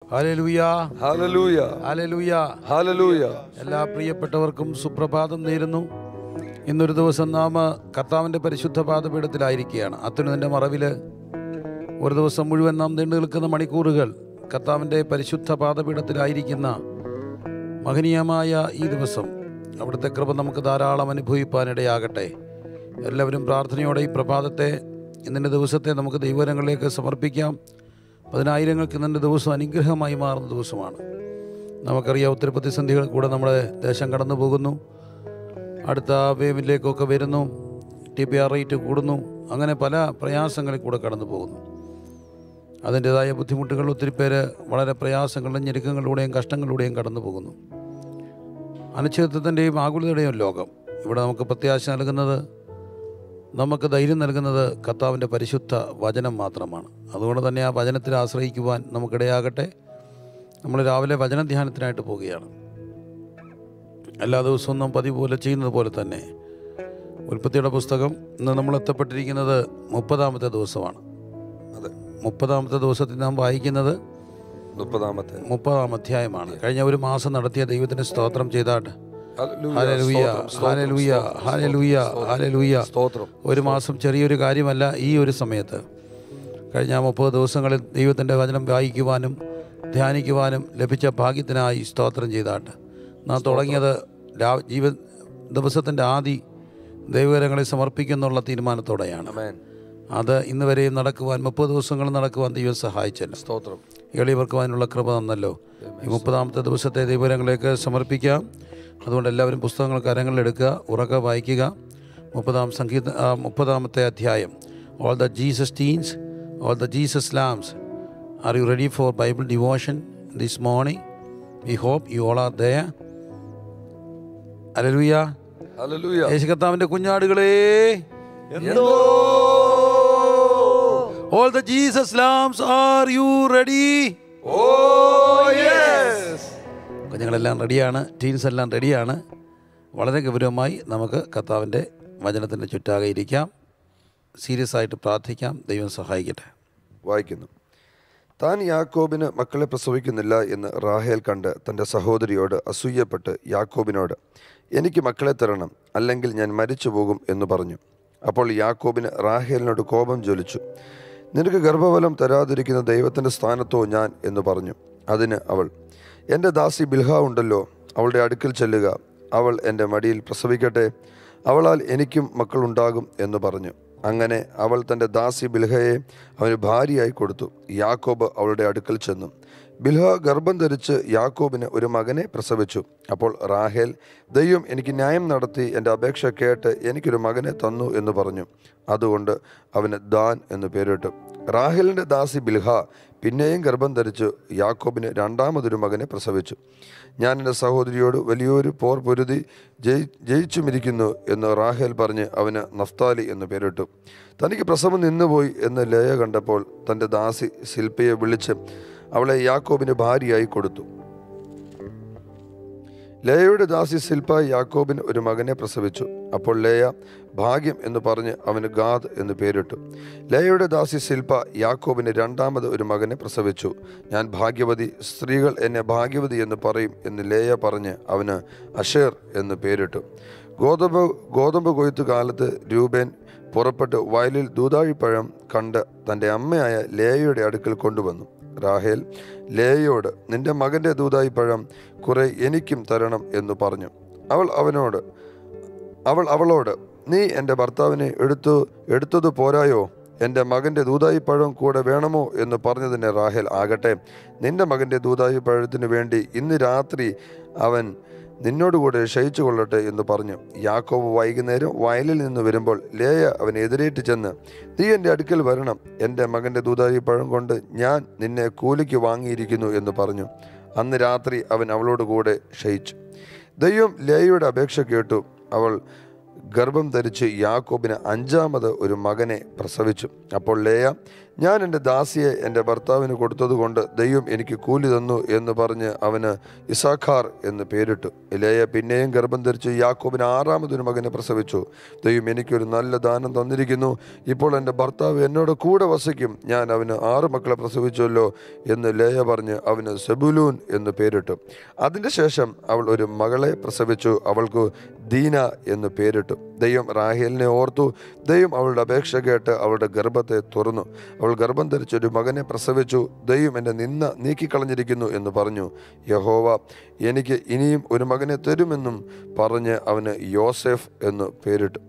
Hallelujah hallelujah hallelujah hallelujah എല്ലാ പ്രിയപ്പെട്ടവർക്കും സുപ്രഭാതം നേരുന്നു ഇന്നൊരു ദിവസം നാം കർത്താവിൻ്റെ പരിശുദ്ധ പാദപീഠത്തിലായിരിക്കുകയാണ് അത്യുന്നതിൻ്റെ മറവിൽ ഒരു ദിവസം മുഴുവൻ നാം നീണ്ടു നിൽക്കുന്ന മണിക്കൂറുകൾ കർത്താവിൻ്റെ പരിശുദ്ധ പാദപീഠത്തിലായിരിക്കുന്ന മഹനീയമായ ഈ ദിവസം അവിടുത്തെ കൃപ നമുക്ക് ധാരാളം അനുഭവിപ്പാനിടയാകട്ടെ എല്ലാവരും പ്രാർത്ഥനയോടെ ഈ പ്രഭാതത്തെ ഇന്നത്തെ ദിവസത്തെ നമുക്ക് ദൈവരങ്ങളിലേക്ക് സമർപ്പിക്കാം പതിനായിരങ്ങൾക്ക് ഇന്നത്തെ ദിവസം അനുഗ്രഹമായി മാറുന്ന ദിവസമാണ് നമുക്കറിയാം ഒത്തിരി പ്രതിസന്ധികൾ കൂടെ നമ്മുടെ ദേശം കടന്നു പോകുന്നു അടുത്ത വേവിലേക്കൊക്കെ വരുന്നു ടി പി ആർ റേറ്റ് കൂടുന്നു അങ്ങനെ പല പ്രയാസങ്ങളിൽ കൂടെ കടന്നു പോകുന്നു അതിൻ്റെതായ ബുദ്ധിമുട്ടുകൾ ഒത്തിരി പേര് വളരെ പ്രയാസങ്ങളിലും ഞെരുക്കങ്ങളിലൂടെയും കഷ്ടങ്ങളിലൂടെയും കടന്നു പോകുന്നു അനിശ്ചിതത്വത്തിൻ്റെയും ആകുലതയുടെയും ലോകം ഇവിടെ നമുക്ക് പ്രത്യാശ നൽകുന്നത് നമുക്ക് ധൈര്യം നൽകുന്നത് കർത്താവിൻ്റെ പരിശുദ്ധ വചനം മാത്രമാണ് അതുകൊണ്ട് തന്നെ ആ വചനത്തിൽ ആശ്രയിക്കുവാൻ നമുക്കിടയാകട്ടെ നമ്മൾ രാവിലെ വചന ധ്യാനത്തിനായിട്ട് പോവുകയാണ് എല്ലാ ദിവസവും നാം പതിവ് പോലെ ചെയ്യുന്നത് പോലെ തന്നെ ഉൽപ്പത്തിയുടെ പുസ്തകം ഇന്ന് നമ്മൾ എത്തപ്പെട്ടിരിക്കുന്നത് മുപ്പതാമത്തെ ദിവസമാണ് അതെ മുപ്പതാമത്തെ ദിവസത്തിൽ നാം വായിക്കുന്നത് മുപ്പതാമത്തെ മുപ്പതാം അധ്യായമാണ് കഴിഞ്ഞ ഒരു മാസം നടത്തിയ ദൈവത്തിന് സ്തോത്രം ചെയ്താട്ട് ഹല്ലേലൂയ. ഹാലലൂയ സ്തോത്രം, ഹാലലൂയ സ്തോത്രം, ഹാലലൂയ സ്തോത്രം ഒരു മാസം ചെറിയൊരു കാര്യമല്ല ഈ ഒരു സമയത്ത് കഴിഞ്ഞ മുപ്പത് ദിവസങ്ങളിൽ ദൈവത്തിൻ്റെ വചനം വായിക്കുവാനും ധ്യാനിക്കുവാനും ലഭിച്ച ഭാഗ്യത്തിനായി സ്തോത്രം ചെയ്താട്ട് നാം തുടങ്ങിയത് രാ ജീവ ദിവസത്തിൻ്റെ ആദി ദൈവകരങ്ങളെ സമർപ്പിക്കുന്നുള്ള തീരുമാനത്തോടെയാണ് ആമേൻ അത് ഇന്ന് വരെയും നടക്കുവാൻ മുപ്പത് ദിവസങ്ങൾ നടക്കുവാൻ ദൈവം സഹായിച്ചല്ലോ സ്തോത്രം എളിയവർക്ക് അതിനുള്ള കൃപ തന്നല്ലോ ഈ മുപ്പതാമത്തെ ദിവസത്തെ ദൈവരങ്ങളിലേക്ക് സമർപ്പിക്കാം അതുകൊണ്ട് എല്ലാവരും പുസ്തകങ്ങൾ കരങ്ങളിലെടുക്കുക ഉറക്കെ വായിക്കുക മുപ്പതാം സംഗീത ആ, മുപ്പതാമത്തെ അധ്യായം all the Jesus teens all the Jesus lambs are you ready for Bible devotion this morning we hope you all are there അലലുയ ഹല്ലേലൂയ യേശു കർത്താവിൻ്റെ കുഞ്ഞാടുകളേ all the Jesus lambs are you ready oh yes കുഞ്ഞുങ്ങളെല്ലാം റെഡിയാണ് teams എല്ലാം റെഡിയാണ് വളരെ ഗൗരവമായി നമുക്ക് കർത്താവിൻ്റെ വചനത്തിൻ്റെ ചുറ്റാകെ ഇരിക്കാം സീരിയസ് ആയിട്ട് പ്രാർത്ഥിക്കാം ദൈവം സഹായിക്കട്ടെ വായിക്കുന്നു താൻ യാക്കോബിന് മക്കളെ പ്രസവിക്കുന്നില്ല എന്ന് റാഹേൽ കണ്ട് തൻ്റെ സഹോദരിയോട് അസൂയപ്പെട്ട് യാക്കോബിനോട് എനിക്ക് മക്കളെ തരണം അല്ലെങ്കിൽ ഞാൻ മരിച്ചു പോകും എന്ന് പറഞ്ഞു അപ്പോൾ യാക്കോബിന് റാഹേലിനോട് കോപം ജ്വലിച്ചു നിനക്ക് ഗർഭഫലം തരാതിരിക്കുന്ന ദൈവത്തിൻ്റെ സ്ഥാനത്തോ ഞാൻ എന്ന് പറഞ്ഞു അതിന് അവൾ എൻ്റെ ദാസി ബിൽഹ ഉണ്ടല്ലോ അവളുടെ അടുക്കൽ ചെല്ലുക അവൾ എൻ്റെ മടിയിൽ പ്രസവിക്കട്ടെ അവളാൽ എനിക്കും മക്കളുണ്ടാകും എന്ന് പറഞ്ഞു അങ്ങനെ അവൾ തൻ്റെ ദാസി ബിൽഹയെ അവന് ഭാര്യയായി കൊടുത്തു യാക്കോബ് അവളുടെ അടുക്കൽ ചെന്നു ബിൽഹ ഗർഭം ധരിച്ച് യാക്കോബിന് ഒരു മകനെ പ്രസവിച്ചു അപ്പോൾ റാഹേൽ ദൈവം എനിക്ക് ന്യായം നടത്തി എൻ്റെ അപേക്ഷ കേട്ട് എനിക്കൊരു മകനെ തന്നു എന്ന് പറഞ്ഞു അതുകൊണ്ട് അവന് ദാൻ എന്ന് പേരിട്ടു റാഹേലിൻ്റെ ദാസി ബിൽഹ പിന്നെയും ഗർഭം ധരിച്ചു യാക്കോബിന് രണ്ടാമതൊരു മകനെ പ്രസവിച്ചു ഞാൻ എൻ്റെ സഹോദരിയോട് വലിയൊരു പോർ പൊരുതി ജയി ജയിച്ചുമിരിക്കുന്നു എന്ന് റാഹേൽ പറഞ്ഞ് അവന് നഫ്താലി എന്ന് പേരിട്ടു തനിക്ക് പ്രസവം നിന്നുപോയി എന്ന് ലേയ കണ്ടപ്പോൾ തൻ്റെ ദാസി ശില്പയെ വിളിച്ച് അവളെ യാക്കോബിന് ഭാര്യയായി കൊടുത്തു ലേയയുടെ ദാസി ശില്പ യാക്കോബിന് ഒരു മകനെ പ്രസവിച്ചു അപ്പോൾ ലേയ ഭാഗ്യം എന്ന് പറഞ്ഞ് അവന് ഗാദ് എന്ന് പേരിട്ടു ലേയയുടെ ദാസി ശില്പ യാക്കോബിന് രണ്ടാമത് ഒരു മകനെ പ്രസവിച്ചു ഞാൻ ഭാഗ്യവതി സ്ത്രീകൾ എന്നെ ഭാഗ്യവതി എന്ന് പറയും എന്ന് ലേയ പറഞ്ഞ് അവന് അഷേർ എന്ന് പേരിട്ടു ഗോതമ്പ് ഗോതമ്പ് കൊയ്ത്ത് കാലത്ത് രൂപേൻ പുറപ്പെട്ട് വയലിൽ ദൂതാഴിപ്പഴം കണ്ട് തൻ്റെ അമ്മയായ ലേയയുടെ അടുക്കൽ കൊണ്ടുവന്നു റാഹേൽ ലേയോട് നിന്റെ മകൻ്റെ ദൂതായി പഴം കുറെ എനിക്കും തരണം എന്ന് പറഞ്ഞു അവൾ അവനോട് അവൾ അവളോട് നീ എൻ്റെ ഭർത്താവിനെ എടുത്തു എടുത്തത് പോരായോ എൻ്റെ മകൻ്റെ ദൂതായി പഴം കൂടെ വേണമോ എന്ന് പറഞ്ഞതിന് റാഹേൽ ആകട്ടെ നിന്റെ മകൻ്റെ ദൂതായി പഴത്തിന് വേണ്ടി ഇന്ന് രാത്രി അവൻ നിന്നോടുകൂടെ ക്ഷയിച്ചു കൊള്ളട്ടെ എന്ന് പറഞ്ഞു യാക്കോബ് വൈകുന്നേരം വയലിൽ നിന്ന് വരുമ്പോൾ ലേയ അവൻ എതിരേറ്റ് ചെന്ന് നീ എൻ്റെ അടുക്കൽ വരണം എൻ്റെ മകൻ്റെ ദൂതായി പഴം കൊണ്ട് ഞാൻ നിന്നെ കൂലിക്ക് വാങ്ങിയിരിക്കുന്നു എന്ന് പറഞ്ഞു അന്ന് രാത്രി അവൻ അവളോട് കൂടെ ക്ഷയിച്ചു ദൈവം ലേയയുടെ അപേക്ഷ കേട്ടു അവൾ ഗർഭം ധരിച്ച് യാക്കോബിന് അഞ്ചാമത് ഒരു മകനെ പ്രസവിച്ചു അപ്പോൾ ലേയ ഞാൻ എൻ്റെ ദാസിയെ എൻ്റെ ഭർത്താവിന് കൊടുത്തതുകൊണ്ട് ദൈവം എനിക്ക് കൂലി തന്നു എന്ന് പറഞ്ഞ് അവന് ഇസാഖാർ എന്ന് പേരിട്ടു ഇലയ പിന്നെയും ഗർഭം ധരിച്ച് യാക്കോബിന് ആറാമതൊരു മകനെ പ്രസവിച്ചു ദൈവം എനിക്കൊരു നല്ല ദാനം തന്നിരിക്കുന്നു ഇപ്പോൾ എൻ്റെ ഭർത്താവ് എന്നോട് കൂടെ വസിക്കും ഞാൻ അവന് ആറ് മക്കളെ പ്രസവിച്ചുവല്ലോ എന്ന് ലേയ പറഞ്ഞ് അവന് സെബുലൂൻ എന്ന് പേരിട്ടു അതിൻ്റെ ശേഷം അവൾ ഒരു മകളെ പ്രസവിച്ചു അവൾക്ക് ദീന എന്ന് പേരിട്ടു ദൈവം റാഹേലിനെ ഓർത്തു ദൈവം അവളുടെ അപേക്ഷ കേട്ട് അവളുടെ ഗർഭത്തെ തുറന്നു അവൾ ഗർഭം ധരിച്ചൊരു മകനെ പ്രസവിച്ചു ദൈവം എൻ്റെ നിന്ന നീക്കിക്കളഞ്ഞിരിക്കുന്നു എന്ന് പറഞ്ഞു യഹോവ എനിക്ക് ഇനിയും ഒരു മകനെ തരുമെന്നും പറഞ്ഞ് അവന് യോസെഫ് എന്ന് പേരിട്ടു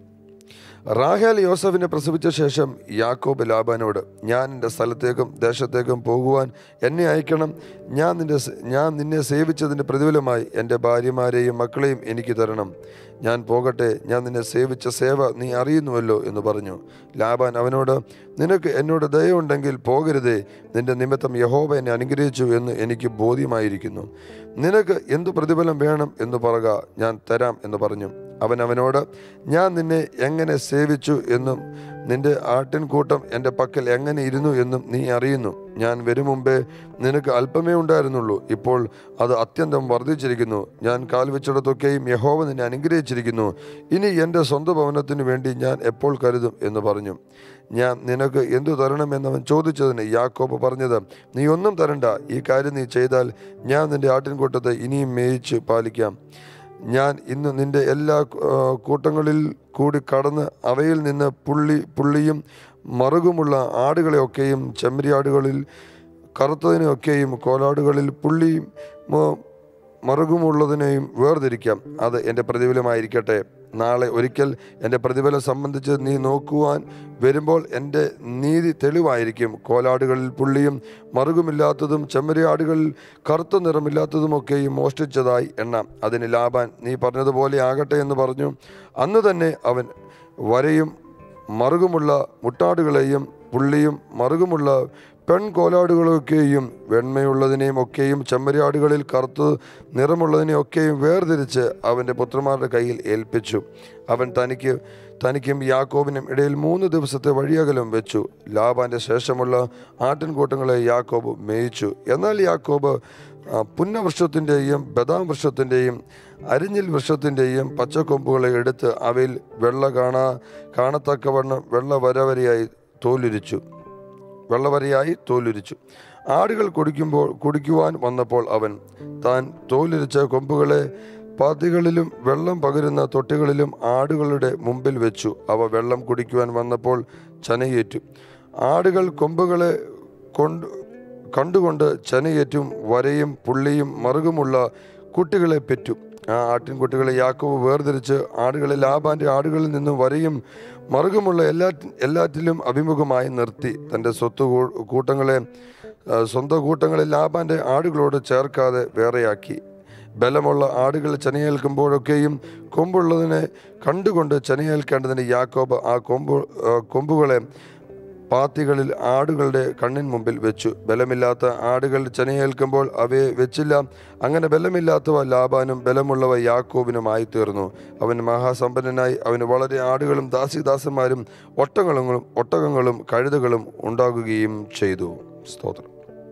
റാഹേൽ യോസഫിനെ പ്രസവിച്ച ശേഷം യാക്കോബ് ലാബാനോട് ഞാൻ എൻ്റെ സ്ഥലത്തേക്കും ദേശത്തേക്കും പോകുവാൻ എന്നെ അയക്കണം ഞാൻ നിന്റെ സ- ഞാൻ നിന്നെ സേവിച്ചതിൻ്റെ പ്രതിഫലമായി എൻ്റെ ഭാര്യമാരെയും മക്കളെയും എനിക്ക് തരണം ഞാൻ പോകട്ടെ ഞാൻ നിന്നെ സേവിച്ച സേവ നീ അറിയുന്നുവല്ലോ എന്ന് പറഞ്ഞു ലാബാൻ അവനോട് നിനക്ക് എന്നോട് ദയവുണ്ടെങ്കിൽ പോകരുതേ നിന്റെ നിമിത്തം യഹോബ എന്നെ അനുഗ്രഹിച്ചു എന്ന് എനിക്ക് ബോധ്യമായിരിക്കുന്നു നിനക്ക് എന്തു പ്രതിഫലം വേണം എന്ന് പറക ഞാൻ തരാം എന്ന് പറഞ്ഞു അവൻ അവനോട് ഞാൻ നിന്നെ എങ്ങനെ സേവിച്ചു എന്നും നിന്റെ ആട്ടിൻകൂട്ടം എൻ്റെ പക്കൽ എങ്ങനെ ഇരുന്നു എന്നും നീ അറിയുന്നു ഞാൻ വരും മുമ്പേ നിനക്ക് അല്പമേ ഉണ്ടായിരുന്നുള്ളൂ ഇപ്പോൾ അത് അത്യന്തം വർദ്ധിച്ചിരിക്കുന്നു ഞാൻ കാൽ വെച്ചിടത്തൊക്കെയും യഹോവ നിന്നെ അനുഗ്രഹിച്ചിരിക്കുന്നു ഇനി എൻ്റെ സ്വന്തം ഭവനത്തിനു വേണ്ടി ഞാൻ എപ്പോൾ കരുതും എന്ന് പറഞ്ഞു ഞാൻ നിനക്ക് എന്തു തരണമെന്നവൻ ചോദിച്ചതിന് യാക്കോബ് പറഞ്ഞത് നീ ഒന്നും തരണ്ട ഈ കാര്യം നീ ചെയ്താൽ ഞാൻ നിന്റെ ആട്ടിൻകൂട്ടത്തെ ഇനിയും മേയിച്ച് പാലിക്കാം ഞാൻ ഇന്ന് നിന്റെ എല്ലാ ആ, കൂട്ടങ്ങളിൽ കൂടി കടന്ന് അവയിൽ നിന്ന് പുള്ളി പുള്ളിയും മറുകുമുള്ള ആടുകളെയൊക്കെയും ചെമ്മരിയാടുകളിൽ കറുത്തതിനെയൊക്കെയും കോലാടുകളിൽ പുള്ളിയും മ- മറുകുമുള്ളതിനെയും വേർതിരിക്കാം അത് എൻ്റെ പ്രതിഫലമായിരിക്കട്ടെ നാളെ ഒരിക്കൽ എൻ്റെ പ്രതിഫലം സംബന്ധിച്ച് നീ നോക്കുവാൻ വരുമ്പോൾ എൻ്റെ നീതി തെളിവായിരിക്കും കോലാടുകളിൽ പുള്ളിയും മറുകുമില്ലാത്തതും ചെമ്മരിയാടുകളിൽ കറുത്ത നിറമില്ലാത്തതുമൊക്കെയും മോഷ്ടിച്ചതായി എണ്ണാം അതിന് ലാഭാൻ നീ പറഞ്ഞതുപോലെ ആകട്ടെ എന്ന് പറഞ്ഞു അന്ന് തന്നെ അവൻ വരയും മറുകുമുള്ള മുട്ടാടുകളെയും പുള്ളിയും മറുകുമുള്ള പെൺകോലാടുകളൊക്കെയും വെണ്മയുള്ളതിനെയും ഒക്കെയും ചെമ്മരിയാടുകളിൽ കറുത്ത് നിറമുള്ളതിനെയൊക്കെയും വേർതിരിച്ച് അവൻ്റെ പുത്രന്മാരുടെ കയ്യിൽ ഏൽപ്പിച്ചു അവൻ തനിക്ക് തനിക്കും യാക്കോബിനും ഇടയിൽ മൂന്ന് ദിവസത്തെ വഴിയകലം വെച്ചു ലാബാന്റെ ശേഷമുള്ള ആട്ടിൻകൂട്ടങ്ങളെ യാക്കോബ് മേയിച്ചു എന്നാൽ യാക്കോബ് ആ, പുന്നവൃക്ഷത്തിൻ്റെയും ബദാം വൃക്ഷത്തിൻ്റെയും അരിഞ്ഞിൽ വൃക്ഷത്തിൻ്റെയും പച്ചക്കൊമ്പുകളെ എടുത്ത് അവയിൽ വെള്ള കാണാ കാണത്തക്കവണ്ണം വെള്ള വരവരയായി തോലുരിച്ചു വെള്ളവരയായി തോലുരിച്ചു ആടുകൾ കുടിക്കുമ്പോൾ കുടിക്കുവാൻ വന്നപ്പോൾ അവൻ താൻ തോലുരിച്ച കൊമ്പുകളെ പാത്തികളിലും വെള്ളം പകരുന്ന തൊട്ടികളിലും ആടുകളുടെ മുമ്പിൽ വെച്ചു അവ വെള്ളം കുടിക്കുവാൻ വന്നപ്പോൾ ചനയേറ്റു ആടുകൾ കൊമ്പുകളെ കൊണ്ട് കണ്ടുകൊണ്ട് ചനയേറ്റും വരയും പുള്ളിയും മറുകുമുള്ള കുട്ടികളെ പെറ്റു ആ ആട്ടിൻകുട്ടികളെ യാക്കോവ് വേർതിരിച്ച് ആടുകളെ ലാബാന്റെ ആടുകളിൽ നിന്നും വരയും മറുകുമുള്ള എല്ലാ എല്ലാറ്റിലും അഭിമുഖമായി നിർത്തി തൻ്റെ സ്വത്ത് കൂ- കൂട്ടങ്ങളെ ആ, സ്വന്തം കൂട്ടങ്ങളെ ലാബാന്റെ ആടുകളോട് ചേർക്കാതെ വേറെയാക്കി ബലമുള്ള ആടുകൾ ചനയേൽക്കുമ്പോഴൊക്കെയും കൊമ്പുള്ളതിനെ കണ്ടുകൊണ്ട് ചനയേൽക്കേണ്ടതിന് യാക്കോബ് ആ കൊമ്പ് ആ, കൊമ്പുകളെ പാത്തികളിൽ ആടുകളുടെ കണ്ണിൻ മുമ്പിൽ വെച്ചു ബലമില്ലാത്ത ആടുകൾ ചനയേൽക്കുമ്പോൾ അവയെ വെച്ചില്ല അങ്ങനെ ബലമില്ലാത്തവ ലാബാനും ബലമുള്ളവ യാക്കോബിനുമായി തീർന്നു അവൻ മഹാസമ്പന്നനായി അവന് വളരെ ആടുകളും ദാസിദാസന്മാരും ഒട്ടകങ്ങളും ഒട്ടകങ്ങളും കഴുതകളും ഉണ്ടാകുകയും ചെയ്തു സ്തോത്രം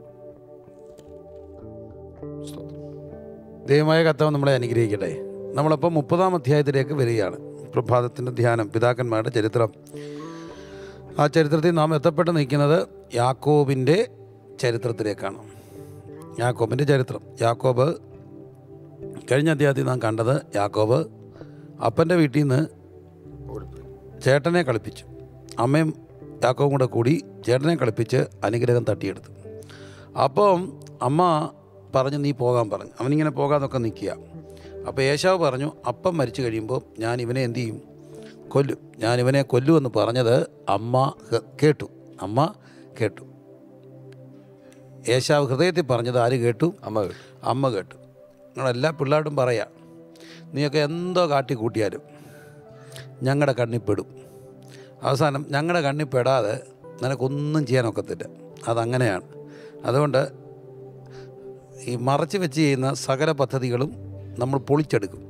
സ്തോത്രം ദൈവമായ കർത്താവ് നമ്മളെ അനുഗ്രഹിക്കട്ടെ നമ്മളപ്പോൾ മുപ്പതാം അധ്യായത്തിലേക്ക് വരികയാണ് പ്രഭാതത്തിൻ്റെ ധ്യാനം പിതാക്കന്മാരുടെ ചരിത്രം ആ ചരിത്രത്തിൽ നാം എത്തപ്പെട്ട് നിൽക്കുന്നത് യാക്കോബിൻ്റെ ചരിത്രത്തിലേക്കാണ് യാക്കോബിൻ്റെ ചരിത്രം യാക്കോബ് കഴിഞ്ഞ അധ്യായത്തിൽ നാം കണ്ടത് യാക്കോബ് അപ്പൻ്റെ വീട്ടിൽ നിന്ന് ചേട്ടനെ കളിപ്പിച്ചു അമ്മയും യാക്കോവും കൂടെ കൂടി ചേട്ടനെ കളിപ്പിച്ച് അനുഗ്രഹം തട്ടിയെടുത്തു അപ്പം അമ്മ പറഞ്ഞു നീ പോകാൻ പറഞ്ഞു അവനിങ്ങനെ പോകാന്നൊക്കെ നിൽക്കുക അപ്പോൾ യേശാവ് പറഞ്ഞു അപ്പം മരിച്ചു കഴിയുമ്പോൾ ഞാൻ ഇവനെ എന്തു ചെയ്യും കൊല്ലും ഞാൻ ഇവനെ കൊല്ലുമെന്ന് പറഞ്ഞത് അമ്മ ഹ- കേട്ടു അമ്മ കേട്ടു യേശാവ് ഹൃദയത്തിൽ പറഞ്ഞത് ആര് കേട്ടു അമ്മ അമ്മ കേട്ടു നിങ്ങളെല്ലാ പിള്ളേരോടും പറയാം നീയൊക്കെ എന്തോ കാട്ടി കൂട്ടിയാലും ഞങ്ങളുടെ കണ്ണിപ്പെടും അവസാനം ഞങ്ങളുടെ കണ്ണിപ്പെടാതെ നിനക്കൊന്നും ചെയ്യാനൊക്കത്തില്ല അതങ്ങനെയാണ് അതുകൊണ്ട് ഈ മറച്ച് വെച്ച് ചെയ്യുന്ന സകല പദ്ധതികളും നമ്മൾ പൊളിച്ചെടുക്കും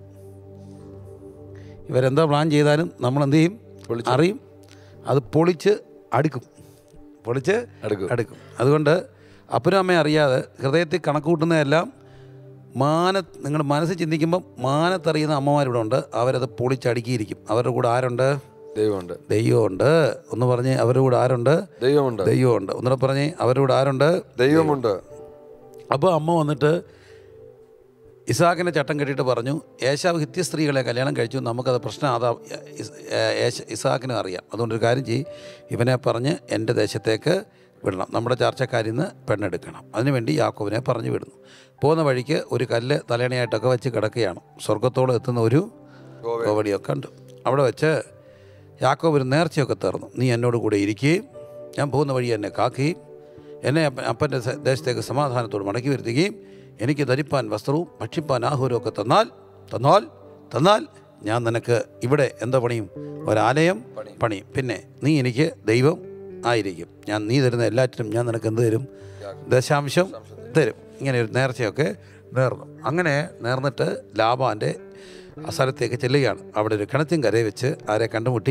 ഇവരെന്താ പ്ലാൻ ചെയ്താലും നമ്മൾ എന്ത് ചെയ്യും അറിയും അത് പൊളിച്ച് അടുക്കും പൊളിച്ച് എടുക്കും എടുക്കും അതുകൊണ്ട് അപ്പനും അമ്മയും അറിയാതെ ഹൃദയത്തിൽ കണക്ക് കൂട്ടുന്നതെല്ലാം മാന നിങ്ങൾ മനസ്സിൽ ചിന്തിക്കുമ്പോൾ മാനത്തറിയുന്ന അമ്മമാരിവിടെ ഉണ്ട് അവരത് പൊളിച്ചടുക്കിയിരിക്കും അവരുടെ കൂടെ ആരുണ്ട് ദൈവമുണ്ട് ദൈവമുണ്ട് ഒന്ന് പറഞ്ഞ് അവരുടെ കൂടെ ആരുണ്ട് ദൈവമുണ്ട് ദൈവമുണ്ട് ഒന്നുകൂടെ പറഞ്ഞ് അവരുടെ കൂടെ ആരുണ്ട് ദൈവമുണ്ട് അപ്പോൾ അമ്മ വന്നിട്ട് ഇസാഖിനെ ചട്ടം കെട്ടിയിട്ട് പറഞ്ഞു ഏശാവ് ഹിത്യ സ്ത്രീകളെ കല്യാണം കഴിച്ചു നമുക്കത് പ്രശ്നം അതാ ഇസ്- ഏ- ഏശ- ഇസാഖിനും അറിയാം അതുകൊണ്ടൊരു കാര്യം ചെയ്യും ഇവനെ പറഞ്ഞ് എൻ്റെ ദേശത്തേക്ക് വിടണം നമ്മുടെ ചർച്ചക്കാരിൽ നിന്ന് പെണ്ണെടുക്കണം അതിനുവേണ്ടി യാക്കോബിനെ പറഞ്ഞു വിടുന്നു പോകുന്ന വഴിക്ക് ഒരു കല്ല് തലേണയായിട്ടൊക്കെ വെച്ച് കിടക്കുകയാണ് സ്വർഗത്തോളം എത്തുന്ന ഒരു കോവടിയൊക്കെ ഉണ്ട് അവിടെ വെച്ച് യാക്കോബ് ഒരു നേർച്ചയൊക്കെ തീർന്നു നീ എന്നോട് കൂടെ ഇരിക്കുകയും ഞാൻ പോകുന്ന വഴി എന്നെ കാക്കുകയും എന്നെ അപ്പ- അപ്പൻ്റെ സ- ദേശത്തേക്ക് സമാധാനത്തോട് മടക്കി വരുത്തുകയും എനിക്ക് ധരിപ്പാൻ വസ്ത്രവും ഭക്ഷിപ്പാൻ ആഹാരവും ഒക്കെ തന്നാൽ തന്നാൽ തന്നാൽ ഞാൻ നിനക്ക് ഇവിടെ എന്താ പണിയും ഒരാലയം പണിയും പിന്നെ നീ എനിക്ക് ദൈവം ആയിരിക്കും ഞാൻ നീ തരുന്ന എല്ലാറ്റിനും ഞാൻ നിനക്ക് എന്ത് തരും ദശാംശം തരും ഇങ്ങനെ ഒരു നേർച്ചയൊക്കെ നേർന്നു അങ്ങനെ നേർന്നിട്ട് ലാബാൻ്റെ ആ സ്ഥലത്തേക്ക് ചെല്ലുകയാണ് അവിടെ ഒരു കിണറ്റിൻ കരയിൽ വെച്ച് ആരെ കണ്ടുമുട്ടി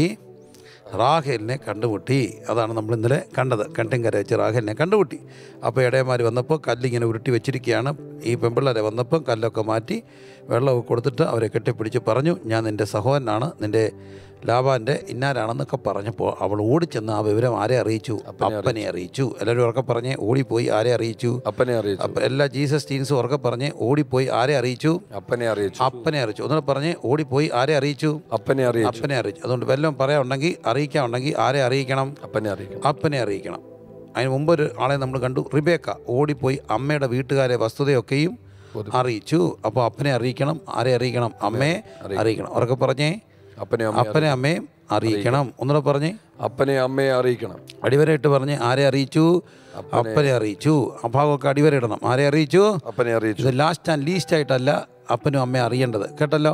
റാഹേലിനെ കണ്ടുമുട്ടി അതാണ് നമ്മൾ ഇന്നലെ കണ്ടത് കിണറ്റിൻ കര വെച്ച് റാഹേലിനെ കണ്ടുമുട്ടി അപ്പോൾ ഇടയന്മാർ വന്നപ്പോൾ കല്ലിങ്ങനെ ഉരുട്ടി വെച്ചിരിക്കുകയാണ് ഈ പെമ്പിള്ളേരെ വന്നപ്പോൾ കല്ലൊക്കെ മാറ്റി വെള്ളമൊക്കെ കൊടുത്തിട്ട് അവരെ കെട്ടിപ്പിടിച്ച് പറഞ്ഞു ഞാൻ നിൻ്റെ സഹോദരനാണ് നിൻ്റെ ലാബാൻ്റെ ഇന്നാരാണെന്നൊക്കെ പറഞ്ഞപ്പോൾ അവൾ ഓടിച്ചെന്ന് ആ വിവരം ആരെ അറിയിച്ചു അപ്പനെ അറിയിച്ചു എല്ലാവരും ഉറക്കെ പറഞ്ഞ് ഓടിപ്പോയി ആരെ അറിയിച്ചു അപ്പനെ അറിയിച്ചു അപ്പം എല്ലാ ജീസസ് ടീൻസും ഉറക്കെ പറഞ്ഞ് ഓടിപ്പോയി ആരെ അറിയിച്ചു അപ്പനെ അറിയിച്ചു അപ്പനെ അറിയിച്ചു ഒന്നുകൂടെ പറഞ്ഞ് ഓടിപ്പോയി ആരെ അറിയിച്ചു അപ്പനെ അറിയിച്ചു അപ്പനെ അറിയിച്ചു അതുകൊണ്ട് വല്ലതും പറയാനുണ്ടെങ്കിൽ അറിയിക്കാനുണ്ടെങ്കിൽ ആരെ അറിയിക്കണം അപ്പനെ അറിയിക്കണം അപ്പനെ അറിയിക്കണം അതിന് മുമ്പ് ഒരു ആളെ നമ്മൾ കണ്ടു റിബേക്ക ഓടിപ്പോയി അമ്മയുടെ വീട്ടുകാരെ വസ്തുതയൊക്കെയും അറിയിച്ചു അപ്പോൾ അപ്പനെ അറിയിക്കണം ആരെ അറിയിക്കണം അമ്മയെ അറിയിക്കണം ഉറക്കെ പറഞ്ഞേ അപ്പനെ അമ്മ അപ്പനെ അമ്മയും അറിയിക്കണം ഒന്നുകൂടെ പറഞ്ഞേ അപ്പനെ അമ്മയെ അറിയിക്കണം അടിവരയിട്ട് പറഞ്ഞ് ആരെ അറിയിച്ചു അപ്പനെ അറിയിച്ചു ആ ഭാഗമൊക്കെ അടിവര ഇടണം ആരെ അറിയിച്ചു അപ്പനെ അറിയിച്ചു ഇത് ലാസ്റ്റ് ആൻഡ് ലീസ്റ്റ് ആയിട്ടല്ല അപ്പനും അമ്മയും അറിയേണ്ടത് കേട്ടല്ലോ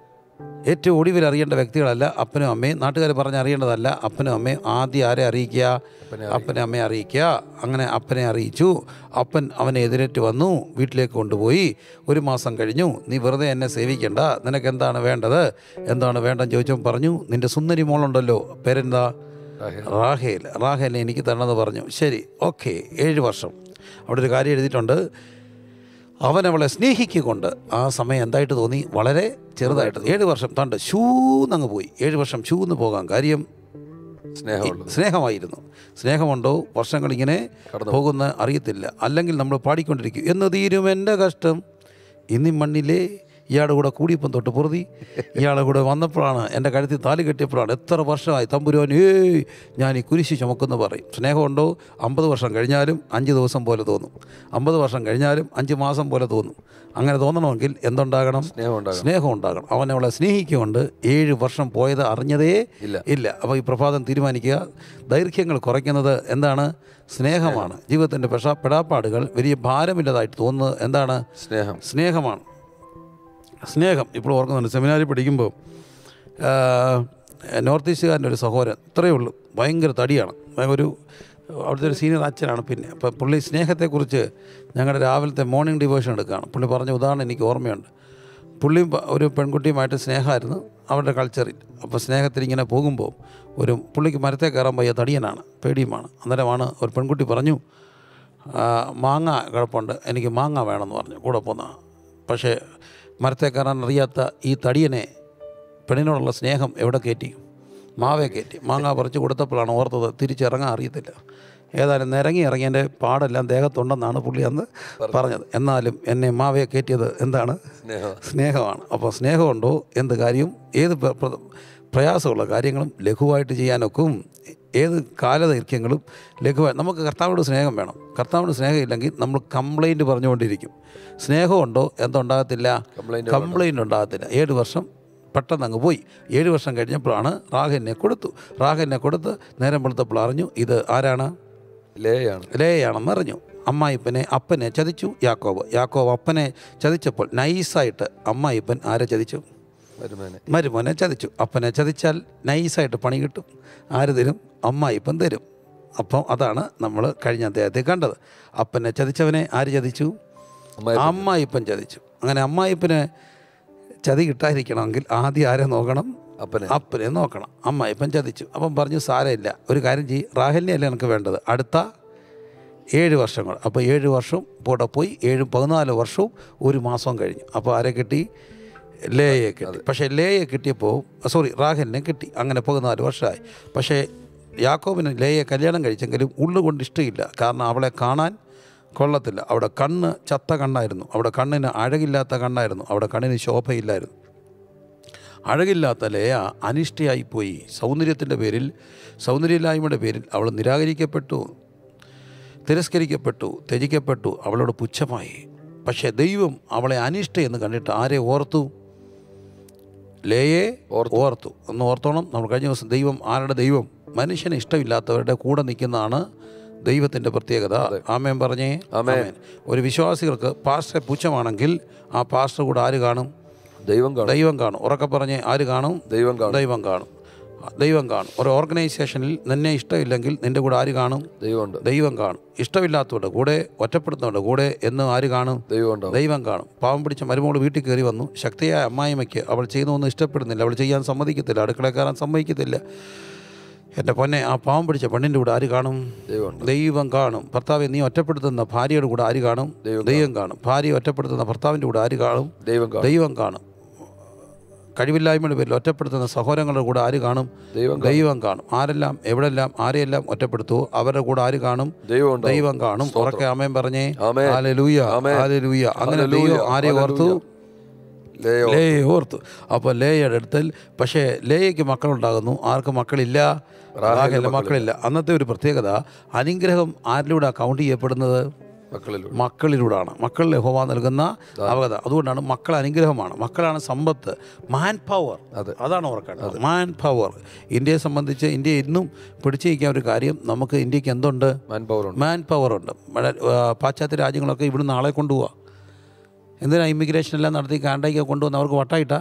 ഏറ്റവും ഒടുവിൽ അറിയേണ്ട വ്യക്തികളല്ല അപ്പനും അമ്മയും നാട്ടുകാർ പറഞ്ഞ് അറിയേണ്ടതല്ല അപ്പനും അമ്മയും ആദ്യം ആരെ അറിയിക്കുക അപ്പനെ അമ്മയെ അറിയിക്കുക അങ്ങനെ അപ്പനെ അറിയിച്ചു അപ്പൻ അവനെ എതിരേറ്റ് വന്നു വീട്ടിലേക്ക് കൊണ്ടുപോയി ഒരു മാസം കഴിഞ്ഞു നീ വെറുതെ എന്നെ സേവിക്കണ്ട നിനക്ക് എന്താണ് വേണ്ടത് എന്താണ് വേണ്ടെന്ന് ചോദിച്ചപ്പോൾ പറഞ്ഞു നിന്റെ സുന്ദരി മോളുണ്ടല്ലോ പേരെന്താ റാഹേൽ റാഹേലിനെ എനിക്ക് തരണമെന്ന് പറഞ്ഞു ശരി ഓക്കെ ഏഴ് വർഷം അവിടെ ഒരു കാര്യം എഴുതിയിട്ടുണ്ട് അവൻ അവളെ സ്നേഹിക്കൊണ്ട് ആ സമയം എന്തായിട്ട് തോന്നി വളരെ ചെറുതായിട്ട് ഏഴ് വർഷം തണ്ട് ഷൂന്നങ്ങ് പോയി ഏഴ് വർഷം ഷൂന്ന് പോകാൻ കാര്യം സ്നേഹമുള്ളത് സ്നേഹമായിരുന്നു സ്നേഹമുണ്ടോ വർഷങ്ങളിങ്ങനെ പോകുന്ന അറിയത്തില്ല അല്ലെങ്കിൽ നമ്മൾ പാടിക്കൊണ്ടിരിക്കും എന്ന് തീരും എൻ്റെ കഷ്ടം ഇന്നീ മണ്ണിലെ ഇയാളുടെ കൂടെ കൂടിയപ്പം തൊട്ട് പൊറുതി ഇയാളുടെ കൂടെ വന്നപ്പോഴാണ് എൻ്റെ കഴുത്തിൽ താലി കെട്ടിയപ്പോഴാണ് എത്ര വർഷമായി തമ്പുരാൻ ഏയ് ഞാൻ ഈ കുരിശി ചുമക്കുന്നു പറയും സ്നേഹമുണ്ടോ അമ്പത് വർഷം കഴിഞ്ഞാലും അഞ്ച് ദിവസം പോലെ തോന്നും അമ്പത് വർഷം കഴിഞ്ഞാലും അഞ്ച് മാസം പോലെ തോന്നും അങ്ങനെ തോന്നണമെങ്കിൽ എന്തുണ്ടാകണം സ്നേഹം ഉണ്ടാകണം സ്നേഹം ഉണ്ടാകണം അവൻ അവളെ സ്നേഹിക്കുകൊണ്ട് ഏഴ് വർഷം പോയത് അറിഞ്ഞതേ ഇല്ല. ഇല്ല അപ്പോൾ ഈ പ്രഭാതം തീരുമാനിക്കുക ദൈർഘ്യങ്ങൾ കുറയ്ക്കുന്നത് എന്താണ് സ്നേഹമാണ് ജീവിതത്തിൻ്റെ പെഷ പെടാപ്പാടുകൾ വലിയ ഭാരമില്ലതായിട്ട് തോന്നുന്നത് എന്താണ് സ്നേഹം സ്നേഹമാണ് സ്നേഹം ഇപ്പോൾ ഓർക്കുന്നുണ്ട് സെമിനാരിൽ പഠിക്കുമ്പോൾ ആ, നോർത്ത് ഈസ്റ്റുകാരൻ്റെ ഒരു സഹോദരൻ ഇത്രയേ ഉള്ളൂ ഭയങ്കര തടിയാണ് ഒരു അവിടുത്തെ ഒരു സീനിയർ അച്ഛനാണ് പിന്നെ അപ്പോൾ പുള്ളി സ്നേഹത്തെക്കുറിച്ച് ഞങ്ങളുടെ രാവിലത്തെ മോർണിംഗ് ഡിവോഷൻ എടുക്കുകയാണ് പുള്ളി പറഞ്ഞ ഉദാഹരണം എനിക്ക് ഓർമ്മയുണ്ട് പുള്ളിയും പ- ഒരു പെൺകുട്ടിയുമായിട്ട് സ്നേഹമായിരുന്നു അവരുടെ കൾച്ചറിൽ അപ്പോൾ സ്നേഹത്തിൽ ഇങ്ങനെ പോകുമ്പോൾ ഒരു പുള്ളിക്ക് മരത്തെ കയറാൻ വയ്യ തടിയനാണ് പേടിയുമാണ് അന്നേരമാണ് ഒരു പെൺകുട്ടി പറഞ്ഞു ആ, മാങ്ങ കുഴപ്പമുണ്ട് എനിക്ക് മാങ്ങ വേണമെന്ന് പറഞ്ഞു കൂടെ പോന്ന പക്ഷേ മരത്തെ കയറാൻ അറിയാത്ത ഈ തടിയനെ പെണ്ണിനോടുള്ള സ്നേഹം എവിടെ കയറ്റി മാവേ കയറ്റി മാങ്ങ പറിച്ച് കൊടുത്തപ്പോഴാണ് ഓർത്തത് തിരിച്ചിറങ്ങാൻ അറിയത്തില്ല ഏതായാലും നിരങ്ങി ഇറങ്ങിയതിൻ്റെ പാടെല്ലാം ദേഹത്തുണ്ടെന്നാണ് പുള്ളി അന്ന് പറഞ്ഞത് എന്നാലും എന്നെ മാവേ കയറ്റിയത് എന്താണ് സ്നേഹം സ്നേഹമാണ് അപ്പോൾ സ്നേഹമുണ്ടോ എന്ത് കാര്യവും ഏത് പ്ര- പ്ര- പ്രയാസമുള്ള കാര്യങ്ങളും ലഘുവായിട്ട് ചെയ്യാനൊക്കും ഏത് കാലദൈർഘ്യങ്ങളും ലഘുവായി നമുക്ക് കർത്താവിനോട് സ്നേഹം വേണം കർത്താവിനോട് സ്നേഹമില്ലെങ്കിൽ നമ്മൾ കംപ്ലൈൻറ്റ് പറഞ്ഞുകൊണ്ടിരിക്കും സ്നേഹമുണ്ടോ എന്തുണ്ടാകത്തില്ല കംപ്ലൈൻറ്റ് കംപ്ലൈൻറ്റ് ഉണ്ടാകത്തില്ല ഏഴ് വർഷം പെട്ടെന്ന് അങ്ങ് പോയി ഏഴ് വർഷം കഴിഞ്ഞപ്പോഴാണ് റാഹലിനെ കൊടുത്തു റാഹലിനെ കൊടുത്ത് നേരം വെളുത്തപ്പോൾ അറിഞ്ഞു ഇത് ആരാണ് ലേയാണ് ലേയാണെന്ന് അറിഞ്ഞു അമ്മായിപ്പനെ അപ്പനെ ചതിച്ചു യാക്കോബ് യാക്കോബ് അപ്പനെ ചതിച്ചപ്പോൾ നൈസായിട്ട് അമ്മായിപ്പൻ ആരെ ചതിച്ചു വരുമാനെ മരുമോനെ ചതിച്ചു അപ്പനെ ചതിച്ചാൽ നൈസായിട്ട് പണി കിട്ടും ആര് തരും അമ്മായിപ്പൻ തരും അപ്പം അതാണ് നമ്മൾ കഴിഞ്ഞ അദ്ദേഹത്തെ കണ്ടത് അപ്പനെ ചതിച്ചവനെ ആര് ചതിച്ചു അമ്മായി അമ്മായിപ്പൻ ചതിച്ചു അങ്ങനെ അമ്മായിപ്പന് ചതി കിട്ടാതിരിക്കണമെങ്കിൽ ആദ്യം ആരെ നോക്കണം അപ്പനെ അപ്പനെ നോക്കണം അമ്മ ഇപ്പം ചതിച്ചു അപ്പം പറഞ്ഞു സാരമില്ല ഒരു കാര്യം ചെയ്യും റാഹലിനെ അല്ല എനിക്ക് വേണ്ടത് അടുത്ത ഏഴ് വർഷങ്ങൾ അപ്പോൾ ഏഴ് വർഷം കൂടെ പോയി ഏഴും പതിനാല് വർഷവും ഒരു മാസം കഴിഞ്ഞു അപ്പോൾ ആരെ കിട്ടി ലേയെ കിട്ടി പക്ഷേ ലേയെ കിട്ടിയപ്പോൾ സോറി റാഹലിനെ കിട്ടി അങ്ങനെ പതിനാല് വർഷമായി പക്ഷേ യാക്കോബിന് ലേയെ കല്യാണം കഴിച്ചെങ്കിലും ഉള്ളുകൊണ്ട് ഇഷ്ടമില്ല കാരണം അവളെ കാണാൻ കൊള്ളത്തില്ല അവിടെ കണ്ണ് ചത്ത കണ്ണായിരുന്നു അവിടെ കണ്ണിന് അഴകില്ലാത്ത കണ്ണായിരുന്നു അവിടെ കണ്ണിന് ശോഭയില്ലായിരുന്നു അഴകില്ലാത്ത ലേയ അനിഷ്ടയായിപ്പോയി സൗന്ദര്യത്തിൻ്റെ പേരിൽ സൗന്ദര്യമില്ലായ്മയുടെ പേരിൽ അവൾ നിരാകരിക്കപ്പെട്ടു തിരസ്കരിക്കപ്പെട്ടു ത്യജിക്കപ്പെട്ടു അവളോട് പുച്ഛമായി പക്ഷേ ദൈവം അവളെ അനിഷ്ട എന്ന് കണ്ടിട്ട് ആരെ ഓർത്തു ലേയെ ഓർത്തു ഒന്ന് ഓർത്തോണം നമ്മൾ കഴിഞ്ഞ ദിവസം ദൈവം ആരുടെ ദൈവം മനുഷ്യന് ഇഷ്ടമില്ലാത്തവരുടെ കൂടെ നിൽക്കുന്നതാണ് ദൈവത്തിൻ്റെ പ്രത്യേകത ആമേൻ പറഞ്ഞേ ആമേൻ ഒരു വിശ്വാസികൾക്ക് പാസ്റ്ററെ പുച്ഛമാണെങ്കിൽ ആ പാസ്റ്റർ കൂടെ ആര് കാണും ദൈവം കാണും ദൈവം കാണും ഉറക്കെ പറഞ്ഞ് ആര് കാണും ദൈവം കാണും ദൈവം കാണും ദൈവം കാണും ഒരു ഓർഗനൈസേഷനിൽ നിന്നെ ഇഷ്ടമില്ലെങ്കിൽ നിന്റെ കൂടെ ആര് കാണും ദൈവമുണ്ട് ദൈവം കാണും ഇഷ്ടമില്ലാത്തവരുടെ കൂടെ ഒറ്റപ്പെടുന്നവരുടെ കൂടെ എന്ന് ആര് കാണും ദൈവം ഉണ്ടാവും ദൈവം കാണും പാവം പിടിച്ച മരുമോൾ വീട്ടിൽ കയറി വന്നു ശക്തിയായ അമ്മായിമ്മയ്ക്ക് അവൾ ചെയ്യുന്നൊന്നും ഇഷ്ടപ്പെടുന്നില്ല അവൾ ചെയ്യാൻ സമ്മതിക്കത്തില്ല അടുക്കള കയറാൻ സമ്മതിക്കത്തില്ല എൻ്റെ പൊന്നെ ആ പാവം പിടിച്ച പെണ്ണിൻ്റെ കൂടെ ആര് കാണും ദൈവമുണ്ട് ദൈവം കാണും ഭർത്താവെ നീ ഒറ്റപ്പെടുത്തുന്ന ഭാര്യയുടെ കൂടെ ആര് കാണും ദൈവം കാണും ഭാര്യയെ ഒറ്റപ്പെടുത്തുന്ന ഭർത്താവിൻ്റെ കൂടെ ആര് കാണും ദൈവം കാണും ദൈവം കാണും കഴിവില്ലായ്മയുടെ പേരിൽ ഒറ്റപ്പെടുത്തുന്ന സഹോദരങ്ങളുടെ കൂടെ ആര് കാണും ദൈവം ദൈവം കാണും ആരെല്ലാം എവിടെല്ലാം ആരെയെല്ലാം ഒറ്റപ്പെടുത്തുവോ അവരുടെ കൂടെ ആര് കാണും ദൈവം ഉണ്ടാവും ദൈവം കാണും ഉറക്കെ ആമേൻ പറഞ്ഞേ ആമേൻ. ഹാലലൂയ ആമേൻ. ഹാലലൂയ അങ്ങനെ ഹല്ലേലൂയ. ദൈവം ആരെ ഓർത്തു ലേയോ ലേയെ ഓർത്തു അപ്പോൾ ലേയുടെ അടുത്തൽ പക്ഷേ ലേയയ്ക്ക് മക്കളുണ്ടാകുന്നു ആർക്ക് മക്കളില്ല റാഹേലിന് മക്കളില്ല അന്നത്തെ ഒരു പ്രത്യേകത അനുഗ്രഹം ആരിലൂടെ കൗണ്ട് ചെയ്യപ്പെടുന്നത് മക്കളിലൂടെ മക്കളിലൂടെയാണ് മക്കളിൽ യഹോവ നൽകുന്ന അവഗത അതുകൊണ്ടാണ് മക്കൾ അനുഗ്രഹമാണ് മക്കളാണ് സമ്പത്ത് മാൻ പവർ അതെ. അതാണ് ഓർക്കേണ്ടത് മാൻ പവർ ഇന്ത്യയെ സംബന്ധിച്ച് ഇന്ത്യ ഇന്നും പിടിച്ചു നിൽക്കാൻ ഒരു കാര്യം നമുക്ക് ഇന്ത്യക്ക് എന്തുണ്ട് മാൻ പവർ ഉണ്ട് മാൻ പവർ ഉണ്ട് ഇവിടെ, ആ, പാശ്ചാത്യ രാജ്യങ്ങളൊക്കെ ഇവിടുന്ന് ആളെ കൊണ്ടുപോവാ എന്തിനാ ഇമിഗ്രേഷൻ എല്ലാം നടത്തി കാണ്ടയ്ക്ക് കൊണ്ടുവന്ന് അവർക്ക് വട്ടായിട്ടാ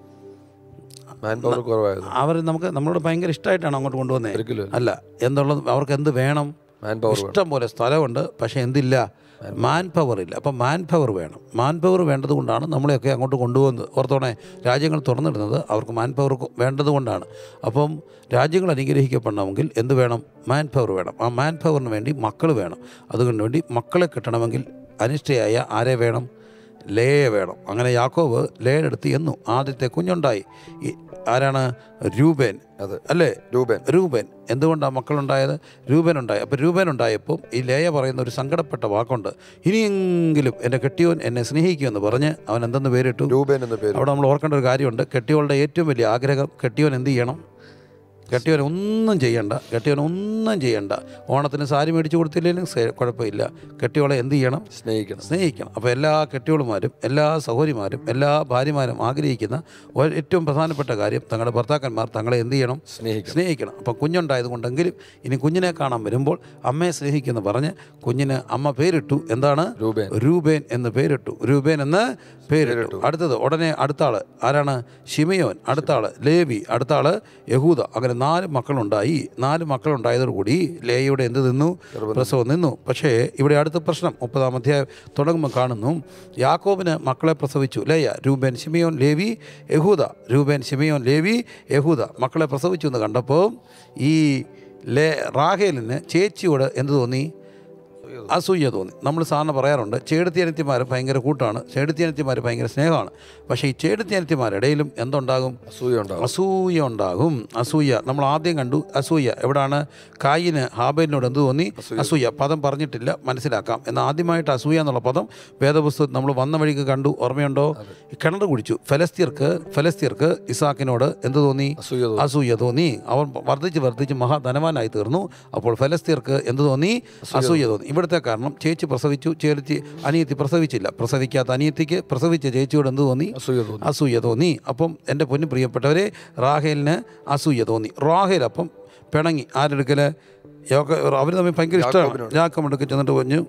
മാൻ പവർ കുറവായത് അവർ നമുക്ക് നമ്മളോട് ഭയങ്കര ഇഷ്ടമായിട്ടാണ് അങ്ങോട്ട് കൊണ്ടുവന്നത് ഒരിക്കലും അല്ല എന്നുള്ളത് അവർക്ക് എന്ത് വേണം മാൻ പവർ വേണം ഇഷ്ടം പോലെ സ്ഥലമുണ്ട് പക്ഷേ എന്തില്ല മാൻ പവർ ഇല്ല അപ്പം മാൻ പവർ വേണം മാൻ പവർ വേണ്ടത് കൊണ്ടാണ് നമ്മളെയൊക്കെ അങ്ങോട്ട് കൊണ്ടുപോകുന്നത് ഓർത്തോണേ രാജ്യങ്ങൾ തുറന്നിടുന്നത് അവർക്ക് മാൻ പവർ വേണ്ടത് കൊണ്ടാണ് അപ്പം രാജ്യങ്ങൾ അനുഗ്രഹിക്കപ്പെടണമെങ്കിൽ എന്ത് വേണം മാൻ പവർ വേണം ആ മാൻ പവറിന് വേണ്ടി മക്കൾ വേണം അതുകൊണ്ട് വേണ്ടി മക്കളെ കിട്ടണമെങ്കിൽ അനിഷ്ടയായ ആരെ വേണം ലേയെ വേണം അങ്ങനെ യാക്കോബ് ലേയുടെ അടുത്ത് എന്നു ആദ്യത്തെ കുഞ്ഞുണ്ടായി ഈ ആരാണ് രൂപേൻ അതെ അല്ലേ രൂപൻ രൂപൻ എന്തുകൊണ്ടാണ് മക്കളുണ്ടായത് രൂപൻ ഉണ്ടായി അപ്പോൾ രൂപൻ ഉണ്ടായപ്പോൾ ഈ ലേയ പറയുന്ന ഒരു സങ്കടപ്പെട്ട വാക്കുണ്ട് ഇനിയെങ്കിലും എൻ്റെ കെട്ടിയോൻ എന്നെ സ്നേഹിക്കുമെന്ന് പറഞ്ഞ് അവൻ എന്തെന്ന് പേരിട്ടു രൂപൻ എന്ന പേര് അവിടെ നമ്മൾ ഓർക്കേണ്ട ഒരു കാര്യമുണ്ട് കെട്ടിയോളുടെ ഏറ്റവും വലിയ ആഗ്രഹം കെട്ടിയോൻ എന്ത് ചെയ്യണം കെട്ടിയോൻ ഒന്നും ചെയ്യണ്ട കെട്ടിയോൻ ഒന്നും ചെയ്യണ്ട ഓണത്തിന് സാരി മേടിച്ച് കൊടുത്തില്ലെങ്കിലും സേ- കുഴപ്പമില്ല കെട്ടിയോളെ എന്ത് ചെയ്യണം സ്നേഹിക്കണം സ്നേഹിക്കണം അപ്പോൾ എല്ലാ കെട്ടിയോളുമാരും എല്ലാ സഹോദരിമാരും എല്ലാ ഭാര്യമാരും ആഗ്രഹിക്കുന്ന ഒരു ഏറ്റവും പ്രധാനപ്പെട്ട കാര്യം തങ്ങളുടെ ഭർത്താക്കന്മാർ തങ്ങളെ എന്ത് ചെയ്യണം സ്നേഹിക്കണം സ്നേഹിക്കണം അപ്പം കുഞ്ഞുണ്ടായത് കൊണ്ടെങ്കിലും ഇനി കുഞ്ഞിനെ കാണാൻ വരുമ്പോൾ അമ്മയെ സ്നേഹിക്കുമെന്ന് പറഞ്ഞ് കുഞ്ഞിന് അമ്മ പേരിട്ടു എന്താണ് രൂപൻ രൂപേൻ എന്ന് പേരിട്ടു രൂപേൻ എന്ന് പേരിട്ടു അടുത്തത് ഉടനെ അടുത്ത ആള് ആരാണ് ഷിമയോൻ അടുത്ത ആള് ലേവി അടുത്ത ആള് യഹൂദ അങ്ങനെ നാല് മക്കളുണ്ടായി നാല് മക്കളുണ്ടായതോടുകൂടി ലേയുടെ എന്ത് നിന്നു പ്രസവം നിന്നു പക്ഷേ ഇവിടെ അടുത്ത പ്രശ്നം മുപ്പതാം അധ്യായം തുടങ്ങുമ്പോൾ കാണുന്നു യാക്കോബിന് മക്കളെ പ്രസവിച്ചു ലേയ രൂപേൻ ഷിമയോൻ ലേവി യഹൂദ രൂപേൻ ഷിമയോൻ ലേവി യഹൂദ മക്കളെ പ്രസവിച്ചു എന്ന് കണ്ടപ്പോൾ ഈ ലേ റാഹേലിന് ചേച്ചിയോട് എന്ത് തോന്നി അസൂയ തോന്നി നമ്മൾ സാറിന് പറയാറുണ്ട് ചേടുത്തിയനത്തിമാർ ഭയങ്കര കൂട്ടാണ് ചേടുത്തിയനത്തിമാർ ഭയങ്കര സ്നേഹമാണ് പക്ഷേ ഈ ചേടുത്തിയനത്തിമാരുടെ ഇടയിലും എന്തുണ്ടാകും അസൂയ ഉണ്ടാവും അസൂയ ഉണ്ടാകും അസൂയ നമ്മൾ ആദ്യം കണ്ടു അസൂയ എവിടാണ് കായിന് ഹാബേലിനോട് എന്ത് തോന്നി അസൂയ പദം പറഞ്ഞിട്ടില്ല മനസ്സിലാക്കാം എന്നാൽ ആദ്യമായിട്ട് അസൂയ എന്നുള്ള പദം വേദപുസ്തകം നമ്മൾ വന്ന വഴിക്ക് കണ്ടു ഓർമ്മയുണ്ടോ കിണർ കുടിച്ചു ഫലസ്തീർക്ക് ഫലസ്തീർക്ക് ഇസാക്കിനോട് എന്ത് തോന്നി അസൂയ തോന്നും. അസൂയ തോന്നി അവൻ വർദ്ധിച്ച് വർദ്ധിച്ച് മഹാധനവാനായി തീർന്നു അപ്പോൾ ഫലസ്തീർക്ക് എന്ത് തോന്നി അസൂയ തോന്നി ഇവിടുത്തെ കാരണം ചേച്ചി പ്രസവിച്ചു ചേച്ചി അനിയത്തി പ്രസവിച്ചില്ല പ്രസവിക്കാത്ത അനിയത്തിക്ക് പ്രസവിച്ച ചേച്ചിയോട് എന്ത് തോന്നി അസൂയ തോന്നും അസൂയ തോന്നി അപ്പം എൻ്റെ പൊന്നു പ്രിയപ്പെട്ടവരെ റാഹേലിന് അസൂയ തോന്നി റാഹേൽ അപ്പം പിണങ്ങി ആരെടുക്കല് അവർ തമ്മിൽ ഭയങ്കര ഇഷ്ടമാണ് ജാക്കമെടുക്ക് ചെന്നിട്ട് പറഞ്ഞു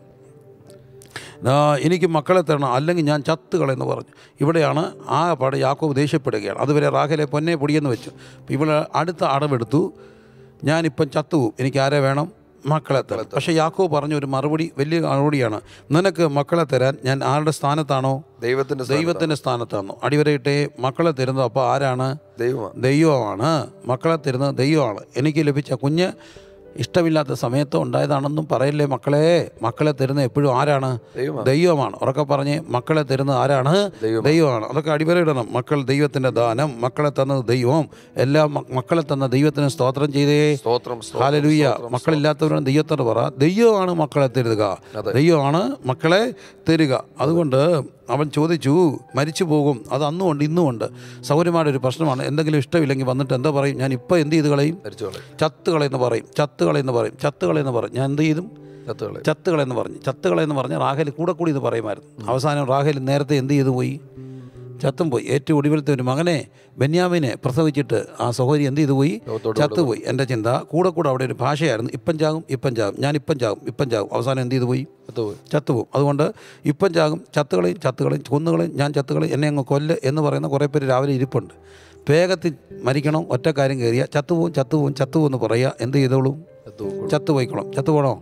"ആ, എനിക്ക് മക്കളെ തരണം അല്ലെങ്കിൽ ഞാൻ ചത്ത് കളയെന്ന് പറഞ്ഞു ഇവിടെയാണ് ആ പാടെ യാക്കോബ് ദേഷ്യപ്പെടുകയാണ് അതുവരെ റാഹേലെ പൊന്നെ പൊടിയെന്ന് വെച്ചു അപ്പോൾ ഇവള് അടുത്ത അടവെടുത്തു ഞാനിപ്പം ചത്തുപോകും എനിക്ക് ആരെ വേണം മക്കളെ തരാം പക്ഷേ യാക്കോ പറഞ്ഞ ഒരു മറുപടി വലിയ മറുപടിയാണ് നിനക്ക് മക്കളെ തരാൻ ഞാൻ ആരുടെ സ്ഥാനത്താണോ ദൈവത്തിന്റെ ദൈവത്തിൻ്റെ സ്ഥാനത്താണോ അടിവരയിട്ടെ മക്കളെ തരുന്നത് അപ്പോൾ ആരാണ് ദൈവമാണ് ദൈവമാണ് മക്കളെ തരുന്നത് ദൈവമാണ് എനിക്ക് ലഭിച്ച കുഞ്ഞ് ഇഷ്ടമില്ലാത്ത സമയത്ത് ഉണ്ടായതാണെന്നും പറയല്ലേ മക്കളെ മക്കളെ തരുന്ന എപ്പോഴും ആരാണ് ദൈവമാണ്. ദൈവമാണ് ഉറക്കെ പറഞ്ഞ് മക്കളെ തരുന്നത് ആരാണ് ദൈവമാണ്. ദൈവമാണ് അതൊക്കെ അടിവരയിടണം മക്കൾ ദൈവത്തിൻ്റെ ദാനം മക്കളെ തന്നത് ദൈവം എല്ലാം മ- മക്കളെ തന്ന ദൈവത്തിന് സ്തോത്രം ചെയ്തേ സ്തോത്രം സ്തോത്രം, ഹാലലൂയ സ്തോത്രം, മക്കളില്ലാത്തവരാണ് ദൈവത്തോട് പറ ദൈവമാണ് മക്കളെ തരുക അതെ. ദൈവമാണ് മക്കളെ തരിക അതുകൊണ്ട് അവൻ ചോദിച്ചു മരിച്ചു പോകും അത് അന്നും ഉണ്ട് ഇന്നും ഉണ്ട് സൗകര്യമായ ഒരു പ്രശ്നമാണ് എന്തെങ്കിലും ഇഷ്ടമില്ലെങ്കിൽ വന്നിട്ട് എന്താ പറയും ഞാൻ ഇപ്പോൾ എന്ത് ചെയ്ത് കളയും മരിച്ചോളെ ചത്തുകളെന്ന് പറയും ചത്തുകളെന്ന് പറയും ചത്തുകളെന്ന് പറയും ഞാൻ എന്ത് ചെയ്തും ചത്തുകളെ ചത്തുകളെന്ന് പറഞ്ഞു ചത്തുകളെന്ന് പറഞ്ഞ് റാഹേൽ കൂടെ കൂടി ഇത് പറയുമായിരുന്നു അവസാനം റാഹേൽ നേരത്തെ എന്ത് ചെയ്തു പോയി ചത്തും പോയി ഏറ്റവും ഒടുവിലത്തെ ഒരു മകനെ ബെന്യാമിനെ പ്രസവിച്ചിട്ട് ആ സഹോദരി എന്ത് ചെയ്തു പോയി ലോകത്തോട് ചത്തുപോയി എൻ്റെ ചിന്ത കൂടെ കൂടെ അവിടെ ഒരു ഭാഷയായിരുന്നു ഇപ്പം ചാകും ഇപ്പം ചാകും ഞാൻ ഇപ്പം ചാകും ഇപ്പം ചാകും അവസാനം എന്ത് ചെയ്തു പോയി ചത്തുപോയി ചത്തുപോകും അതുകൊണ്ട് ഇപ്പം ചാകും ചത്തുകളെയും ചത്തുകളെയും കൊന്നുകളെയും ഞാൻ ചത്തുകളെയും എന്നെ അങ്ങ് കൊല്ല് എന്ന് പറയുന്ന കുറേ പേര് രാവിലെ ഇരിപ്പുണ്ട് വേഗത്തിൽ മരിക്കണം ഒറ്റ കാര്യം കയറിയ ചത്തുപോകും ചത്തുപോകും ചത്തുപോകും എന്ന് പറയുക എന്ത് ചെയ്തോളും ചത്തുപോകും ചത്തുപോയിക്കോളും ചത്തുപോകണോ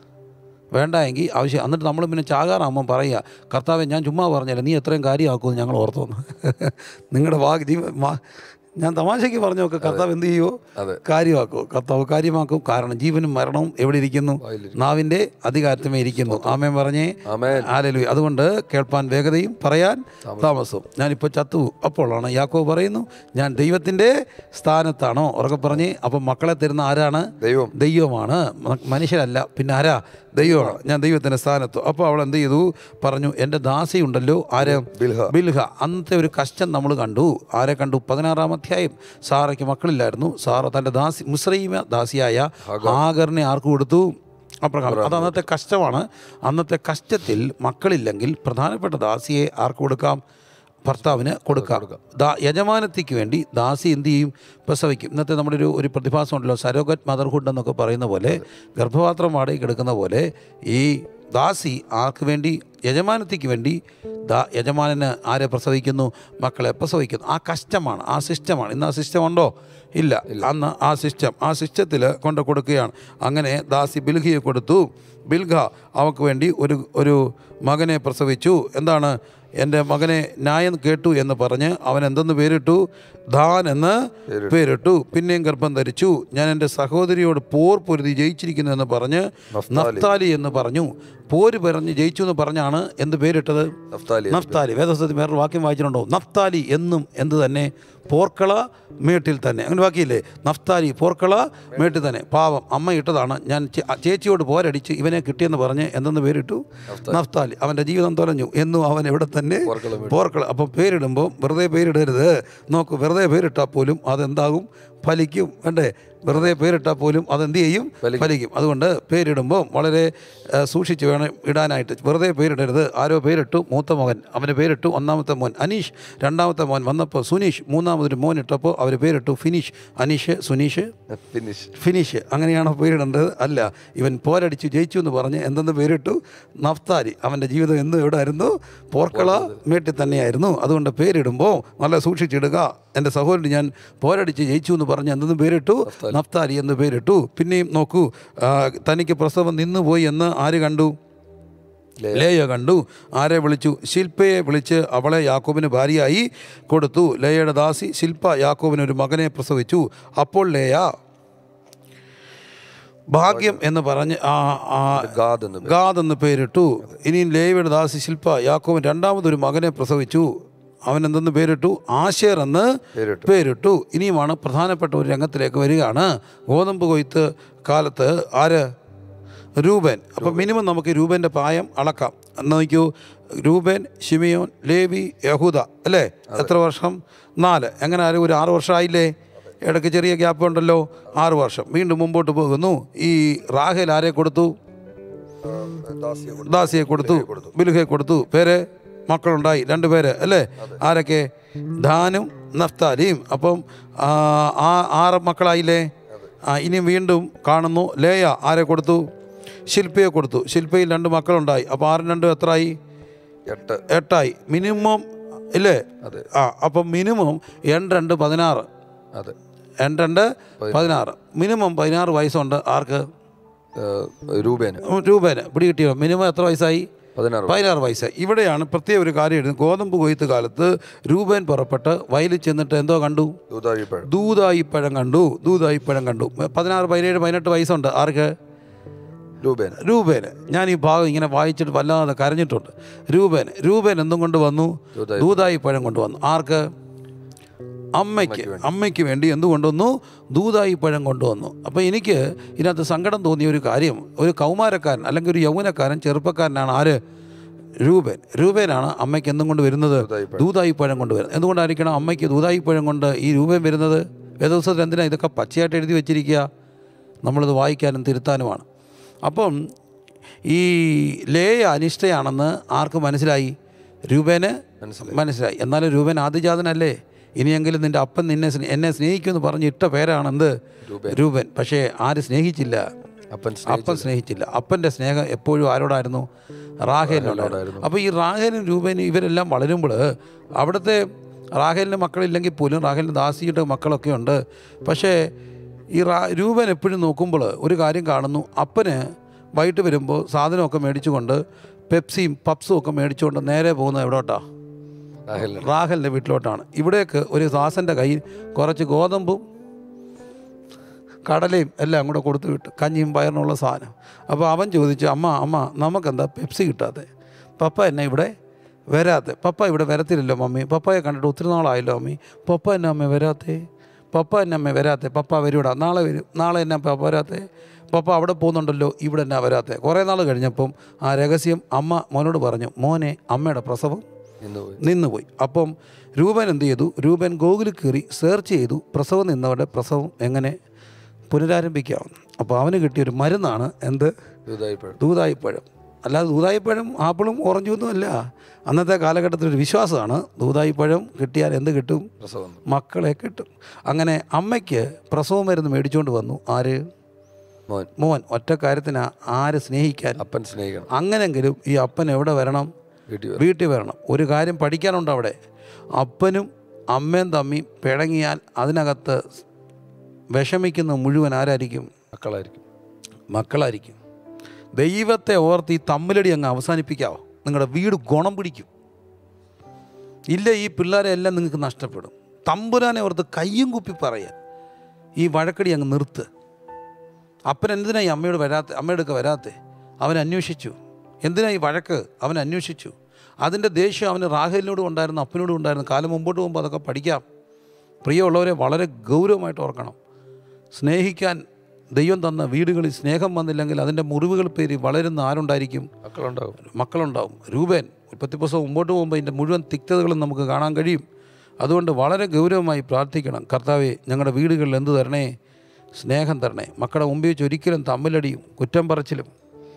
വേണ്ട എങ്കിൽ ആവശ്യം എന്നിട്ട് നമ്മൾ പിന്നെ ചാകാറാകുമ്പം പറയുക കർത്താവെ ഞാൻ ചുമ്മാ പറഞ്ഞല്ല നീ എത്രയും കാര്യമാക്കുമെന്ന് ഞങ്ങൾ ഓർത്തോന്ന് നിങ്ങളുടെ വാ ജീവ വാ- ഞാൻ തമാശയ്ക്ക് പറഞ്ഞൊക്കെ കർത്താവ് എന്ത് ചെയ്യുമോ അതെ. കാര്യമാക്കുമോ കർത്താവ് കാര്യമാക്കും കാരണം ജീവനും മരണവും എവിടെ ഇരിക്കുന്നു വായിലിരിക്കുന്നു. നാവിൻ്റെ അധികാരത്തിമേ ഇരിക്കുന്നു ആമേൻ പറഞ്ഞേ ആമേൻ ആലലു അതുകൊണ്ട് കേൾപ്പാൻ വേഗതയും പറയാൻ താമസവും ഞാനിപ്പോൾ ചത്തു അപ്പോഴാണ് യാക്കോ പറയുന്നു ഞാൻ ദൈവത്തിൻ്റെ സ്ഥാനത്താണോ ഉറക്കെ പറഞ്ഞ് അപ്പം മക്കളെ തരുന്ന ആരാണ് ദൈവം ദൈവമാണ് മ- മനുഷ്യരല്ല പിന്നെ ആരാ ദൈവമാണ് ഞാൻ ദൈവത്തിൻ്റെ സ്ഥാനത്ത് അപ്പോൾ അവൾ എന്ത് ചെയ്തു പറഞ്ഞു എൻ്റെ ദാസിയുണ്ടല്ലോ ആര് ബിൽഹ ബിൽഹ അന്നത്തെ ഒരു കഷ്ടം നമ്മൾ കണ്ടു ആരെ കണ്ടു പതിനാറാം അധ്യായം സാറയ്ക്ക് മക്കളില്ലായിരുന്നു സാറ തൻ്റെ ദാസി മുസ്രീമ ദാസിയായ ആഗറിനെ ആർക്ക് കൊടുത്തു അബ്രഹാം അത് അന്നത്തെ കഷ്ടമാണ് അന്നത്തെ കഷ്ടത്തിൽ മക്കളില്ലെങ്കിൽ പ്രധാനപ്പെട്ട ദാസിയെ ആർക്ക് കൊടുക്കാം ഭർത്താവിന് കൊടുക്കാം ദാ യജമാനത്തിക്ക് വേണ്ടി ദാസി എന്ത് ചെയ്യും പ്രസവിക്കും ഇന്നത്തെ നമ്മുടെ ഒരു ഒരു പ്രതിഭാസം ഉണ്ടല്ലോ സരോഗറ്റ് മദർഹുഡ് എന്നൊക്കെ പറയുന്ന പോലെ ഗർഭപാത്രം വാടകയ്ക്ക് എടുക്കുന്ന പോലെ ഈ ദാസി ആർക്ക് വേണ്ടി യജമാനത്തിക്ക് വേണ്ടി ദാ യജമാനന് ആരെ പ്രസവിക്കുന്നു മക്കളെ പ്രസവിക്കുന്നു ആ കഷ്ടമാണ് ആ സിസ്റ്റമാണ് ഇന്ന് ആ സിസ്റ്റം ഉണ്ടോ ഇല്ല അന്ന് ആ സിസ്റ്റം ആ സിസ്റ്റത്തിൽ കൊണ്ട് കൊടുക്കുകയാണ് അങ്ങനെ ദാസി ബിൽഹിയെ കൊടുത്തു ബിൽഗ അവൾക്ക് വേണ്ടി ഒരു ഒരു മകനെ പ്രസവിച്ചു എന്താണ് എൻ്റെ മകനെ ന്യായം കേട്ടു എന്ന് പറഞ്ഞ് അവൻ എന്തെന്ന് പേരിട്ടു ധാൻ എന്ന് പേരിട്ടു പിന്നെയും ഗർഭം ധരിച്ചു ഞാൻ എൻ്റെ സഹോദരിയോട് പോർ പൊരുതി ജയിച്ചിരിക്കുന്നു എന്ന് പറഞ്ഞ് നഫ്താലി എന്ന് പറഞ്ഞു പോര് പറഞ്ഞ് ജയിച്ചു എന്ന് പറഞ്ഞാണ് എന്ത് പേരിട്ടത് നഫ്താലി നഫ്താലി വേദസ്ഥത്തിൽ വേറൊരു വാക്യം വായിച്ചിട്ടുണ്ടോ നഫ്താലി എന്നും എന്ത് തന്നെ പോർക്കള മേട്ടിൽ തന്നെ അങ്ങനെ വാക്കിയില്ലേ നഫ്താലി പോർക്കള മേട്ടിൽ തന്നെ പാവം അമ്മ ഇട്ടതാണ് ഞാൻ ചേ- ചേച്ചിയോട് പോരടിച്ച് ഇവനെ കിട്ടിയെന്ന് പറഞ്ഞ് എന്തെന്ന് പേരിട്ടു നഫ്താലി അവൻ്റെ ജീവിതം തൊലഞ്ഞു എന്നും അവൻ എവിടെ തന്നെ പോർക്കള പോർക്കള അപ്പം പേരിടുമ്പോൾ വെറുതെ പേരിടരുത് നോക്ക് വെറുതെ പേരിട്ടാൽ പോലും അതെന്താകും ഫലിക്കും വേണ്ടേ വെറുതെ പേരിട്ടാൽ പോലും അതെന്ത് ചെയ്യും ഫലിക്കും അതുകൊണ്ട് പേരിടുമ്പോൾ വളരെ ആ, സൂക്ഷിച്ച് വേണം ഇടാനായിട്ട് വെറുതെ പേരിടരുത് ആരോ പേരിട്ടു മൂത്ത മകൻ അവന് പേരിട്ടു ഒന്നാമത്തെ മോൻ അനീഷ് രണ്ടാമത്തെ മോൻ വന്നപ്പോൾ സുനീഷ് മൂന്നാമതൊരു മോൻ ഇട്ടപ്പോൾ അവർ പേരിട്ടു finish Aneesh Suneesh finish finish അങ്ങനെയാണോ പേരിടേണ്ടത് അല്ല ഇവൻ പോരടിച്ചു ജയിച്ചു എന്ന് പറഞ്ഞ് എന്തെന്ന് പേരിട്ടു നഫ്താലി അവൻ്റെ ജീവിതം എന്നും എവിടെ ആയിരുന്നു പോർക്കള മേട്ടിൽ തന്നെയായിരുന്നു അതുകൊണ്ട് പേരിടുമ്പോൾ നല്ല സൂക്ഷിച്ചിടുക എൻ്റെ സഹോദരൻ ഞാൻ പോരടിച്ച് ജയിച്ചു എന്ന് പറഞ്ഞ് എന്തെന്ന് പേരിട്ടു നഫ്താലി എന്ന് പേരിട്ടു പിന്നെയും നോക്കൂ ആ, തനിക്ക് പ്രസവം നിന്നുപോയി എന്ന് ആര് കണ്ടു ലേയ കണ്ടു ആരെ വിളിച്ചു ശില്പയെ വിളിച്ച് അവളെ യാക്കോബിന് ഭാര്യയായി കൊടുത്തു ലേയയുടെ ദാസി ശില്പ യാക്കോബിന് ഒരു മകനെ പ്രസവിച്ചു അപ്പോൾ ലേയ ഭാഗ്യം എന്ന് പറഞ്ഞ് ആ ആ ഗാദ് എന്ന് പേര്. ഗാദ് എന്ന് പേരിട്ടു ഇനിയും ലേവയുടെ ദാസി ശില്പ യാക്കോബൻ രണ്ടാമതൊരു മകനെ പ്രസവിച്ചു അവൻ എന്തെന്ന് പേരിട്ടു ആശേർ എന്ന് പേരിട്ടു. പേരിട്ടു ഇനിയുമാണ് പ്രധാനപ്പെട്ട ഒരു രംഗത്തിലേക്ക് വരികയാണ് ഗോതമ്പ് കൊയ്ത്ത് കാലത്ത് ആര് രൂപൻ അപ്പം മിനിമം നമുക്ക് രൂപൻ്റെ പ്രായം അളക്കാം എന്ന് നോക്കൂ രൂപൻ ഷിമിയോൻ ലേവി യഹൂദ അല്ലേ എത്ര വർഷം നാല് എങ്ങനെ ആരും ഒരു ആറ് വർഷമായില്ലേ ഇടയ്ക്ക് ചെറിയ ഗ്യാപ്പ് ഉണ്ടല്ലോ ആറ് വർഷം വീണ്ടും മുമ്പോട്ട് പോകുന്നു ഈ റാഹേൽ ആരെ കൊടുത്തു ദാസിയെ കൊടുത്തു. ദാസിയെ കൊടുത്തു ബിലുഹെ കൊടുത്തു പേര് മക്കളുണ്ടായി രണ്ട് പേര് അല്ലേ ആരൊക്കെ ധാനും നഫ്താലിയും അപ്പം ആ, ആ ആറ് മക്കളായില്ലേ ആ ഇനിയും വീണ്ടും കാണുന്നു ലേയ ആരെ കൊടുത്തു ശില്പയെ കൊടുത്തു ശില്പയിൽ രണ്ട് മക്കളുണ്ടായി അപ്പോൾ ആറും രണ്ടും എത്രയായി എട്ട് എട്ടായി മിനിമം ഇല്ലേ അതെ ആ അപ്പം മിനിമം എൺ രണ്ട് പതിനാറ് അതെ എൺ രണ്ട് പതിനാറ് മിനിമം പതിനാറ് വയസ്സുണ്ട് ആർക്ക് ഏഹ്, രൂപേന് രൂപേന് പിടി കിട്ടിയോ മിനിമം എത്ര വയസ്സായി പതിനാറ് പതിനാറ് വയസ്സ് ഇവിടെയാണ് പ്രത്യേക ഒരു കാര്യം എഴുതുന്നത് ഗോതമ്പ് കൊയ്ത്ത് കാലത്ത് രൂപേൻ പുറപ്പെട്ട് വയലിൽ ചെന്നിട്ട് എന്തോ കണ്ടു ദൂതാഴിപ്പഴം ദൂതായിപ്പഴം കണ്ടു ദൂതായിപ്പഴം കണ്ടു പതിനാറ് പതിനേഴ് പതിനെട്ട് വയസ്സുണ്ട് ആർക്ക് രൂപേൻ രൂപേന് ഞാൻ ഈ ഭാഗം ഇങ്ങനെ വായിച്ചിട്ട് വല്ലാതെ കരഞ്ഞിട്ടുണ്ട് രൂപേൻ രൂപേൻ എന്തും കൊണ്ട് വന്നു ദൂതായി- ദൂതായി പഴം കൊണ്ടുവന്നു ആർക്ക് അമ്മയ്ക്ക് അമ്മയ്ക്ക് വേണ്ടി എന്ത് കൊണ്ടുവന്നു ദൂതായി പഴം കൊണ്ടുവന്നു അപ്പോൾ എനിക്ക് ഇതിനകത്ത് സങ്കടം തോന്നിയ ഒരു കാര്യം ഒരു കൗമാരക്കാരൻ അല്ലെങ്കിൽ ഒരു യൗവനക്കാരൻ ചെറുപ്പക്കാരനാണ് ആര് രൂപേൻ രൂപേനാണ് അമ്മയ്ക്ക് എന്തും കൊണ്ട് വരുന്നത് ദൂതായിപ്പഴം. ദൂതായി പഴം കൊണ്ടുവരുന്നത് എന്തുകൊണ്ടായിരിക്കണം അമ്മയ്ക്ക് ദൂതായി പഴം കൊണ്ട് ഈ രൂപേൻ വരുന്നത് വേദോത്സവത്തിൽ എന്തിനാണ് ഇതൊക്കെ പച്ചയായിട്ട് എഴുതി വെച്ചിരിക്കുക നമ്മളിത് വായിക്കാനും തിരുത്താനുമാണ് അപ്പം ഈ ലേയ അനിഷ്ടയാണെന്ന് ആർക്ക് മനസ്സിലായി രൂപേന് മനസ്സിലായി. മനസ്സിലായി എന്നാലും രൂപൻ ആദിജാതനല്ലേ ഇനിയെങ്കിലും നിൻ്റെ അപ്പൻ നിന്നെ സ്നേ- എന്നെ സ്നേഹിക്കുമെന്ന് പറഞ്ഞ് ഇട്ട പേരാണ് എന്ത് രൂപേൻ. രൂപൻ പക്ഷേ ആര് സ്നേഹിച്ചില്ല അപ്പൻ അപ്പൻ സ്നേഹിച്ചില്ല അപ്പൻ്റെ സ്നേഹം എപ്പോഴും ആരോടായിരുന്നു റാഹേലിനോടായിരുന്നു അപ്പോൾ ഈ റാഹേലും രൂപേനും ഇവരെല്ലാം വളരുമ്പോൾ അവിടുത്തെ റാഹേലിന് മക്കളില്ലെങ്കിൽ പോലും റാഹേലിന് ദാസിയുടെ മക്കളൊക്കെ ഉണ്ട് പക്ഷേ ഈ റാ രൂപൻ എപ്പോഴും നോക്കുമ്പോൾ ഒരു കാര്യം കാണുന്നു അപ്പന് വൈകിട്ട് വരുമ്പോൾ സാധനമൊക്കെ മേടിച്ചുകൊണ്ട് പെപ്സിയും പപ്സും ഒക്കെ മേടിച്ചുകൊണ്ട് നേരെ പോകുന്നത് എവിടോട്ടാ രാഹേലിന് റാഹലിൻ്റെ വീട്ടിലോട്ടാണ് ഇവിടേക്ക് ഒരു ദാസൻ്റെ കയ്യിൽ കുറച്ച് ഗോതമ്പും കടലയും എല്ലാം കൂടെ കൊടുത്തു വിട്ടു കഞ്ഞിയും പയറിനുള്ള സാധനം അപ്പോൾ അവൻ ചോദിച്ചു അമ്മ അമ്മ നമുക്കെന്താ പെപ്സി കിട്ടാതെ പപ്പ എന്നെ ഇവിടെ വരാത്തെ പപ്പ ഇവിടെ വരത്തില്ലല്ലോ മമ്മി പപ്പയെ കണ്ടിട്ട് ഒത്തിരി നാളായല്ലോ മമ്മി പപ്പ എന്നെ അമ്മ വരാത്തേ പപ്പ എന്നെ അമ്മ വരാത്തെ പപ്പ വരൂടാ നാളെ വരും നാളെ എന്നെ പപ്പ വരാത്തെ പപ്പ അവിടെ പോകുന്നുണ്ടല്ലോ ഇവിടെ എന്നാ വരാത്തെ കുറേ നാൾ കഴിഞ്ഞപ്പം ആ രഹസ്യം അമ്മ മോനോട് പറഞ്ഞു മോനെ അമ്മയുടെ പ്രസവം ഇന്ന് പോയി നിന്നുപോയി അപ്പം രൂപൻ എന്ത് ചെയ്തു രൂപൻ ഗൂഗിളിൽ കയറി സെർച്ച് ചെയ്തു പ്രസവം നിന്നവരുടെ പ്രസവം എങ്ങനെ പുനരാരംഭിക്കാം അപ്പോൾ അവന് കിട്ടിയൊരു മരുന്നാണ് എന്ത് ദൂതാഴിപ്പഴം ദൂതായിപ്പഴം അല്ലാതെ ദൂതായിപ്പഴം ആപ്പിളും ഓറഞ്ചും ഒന്നും അല്ല അന്നത്തെ കാലഘട്ടത്തിൽ ഒരു വിശ്വാസമാണ് ദൂതായിപ്പഴം കിട്ടിയാൽ എന്ത് കിട്ടും പ്രസവം മക്കളെ കിട്ടും അങ്ങനെ അമ്മയ്ക്ക് പ്രസവ മരുന്ന് മേടിച്ചുകൊണ്ട് വന്നു ആര് മോൻ മോൻ ഒറ്റ കാര്യത്തിന് ആര് സ്നേഹിക്കാൻ അപ്പൻ സ്നേഹിക്കണം അങ്ങനെങ്കിലും ഈ അപ്പൻ എവിടെ വരണം വീട്ടിൽ വരും. വീട്ടിൽ വരണം ഒരു കാര്യം പഠിക്കാനുണ്ട് അവിടെ അപ്പനും അമ്മയും തമ്മി പിണങ്ങിയാൽ അതിനകത്ത് വിഷമിക്കുന്ന മുഴുവൻ ആരായിരിക്കും മക്കളായിരിക്കും മക്കളായിരിക്കും ദൈവത്തെ ഓർത്ത് ഈ തമ്മിലടി അങ്ങ് അവസാനിപ്പിക്കാവോ നിങ്ങളുടെ വീട് ഗുണം പിടിക്കും ഇല്ല ഈ പിള്ളേരെ എല്ലാം നിങ്ങൾക്ക് നഷ്ടപ്പെടും തമ്പുരാനെ ഓർത്ത് കയ്യും കുപ്പി പറയാൻ ഈ വഴക്കടി അങ്ങ് നിർത്ത് അപ്പൻ എന്തിനാ ഈ അമ്മയോട് വരാത്ത അമ്മയുടെ അടുക്ക വരാത്തെ അവൻ അന്വേഷിച്ചു എന്തിനാ ഈ വഴക്ക് അവൻ അന്വേഷിച്ചു അതിൻ്റെ ദേഷ്യം അവന് റാഹേലിനോടും ഉണ്ടായിരുന്നു അപ്പനോടും ഉണ്ടായിരുന്നു കാലം മുമ്പോട്ട് പോകുമ്പോൾ അതൊക്കെ പഠിക്കാം പ്രിയമുള്ളവരെ വളരെ ഗൗരവമായിട്ട് ഓർക്കണം സ്നേഹിക്കാൻ ദൈവം തന്ന വീടുകളിൽ സ്നേഹം വന്നില്ലെങ്കിൽ അതിൻ്റെ മുറിവുകൾ പേരി വളരുന്ന ആരുണ്ടായിരിക്കും മക്കളുണ്ടാവും മക്കളുണ്ടാവും രൂപൻ ഉൽപ്പത്തി പുസ്തകം മുമ്പോട്ട് പോകുമ്പോൾ ഇതിൻ്റെ മുഴുവൻ തിക്തതകളും നമുക്ക് കാണാൻ കഴിയും അതുകൊണ്ട് വളരെ ഗൗരവമായി പ്രാർത്ഥിക്കണം കർത്താവെ ഞങ്ങളുടെ വീടുകളിൽ എന്ത് തരണേ സ്നേഹം തരണേ മക്കളുടെ മുമ്പിൽ വെച്ച് ഒരിക്കലും തമ്മിലടിയും കുറ്റം പറച്ചിലും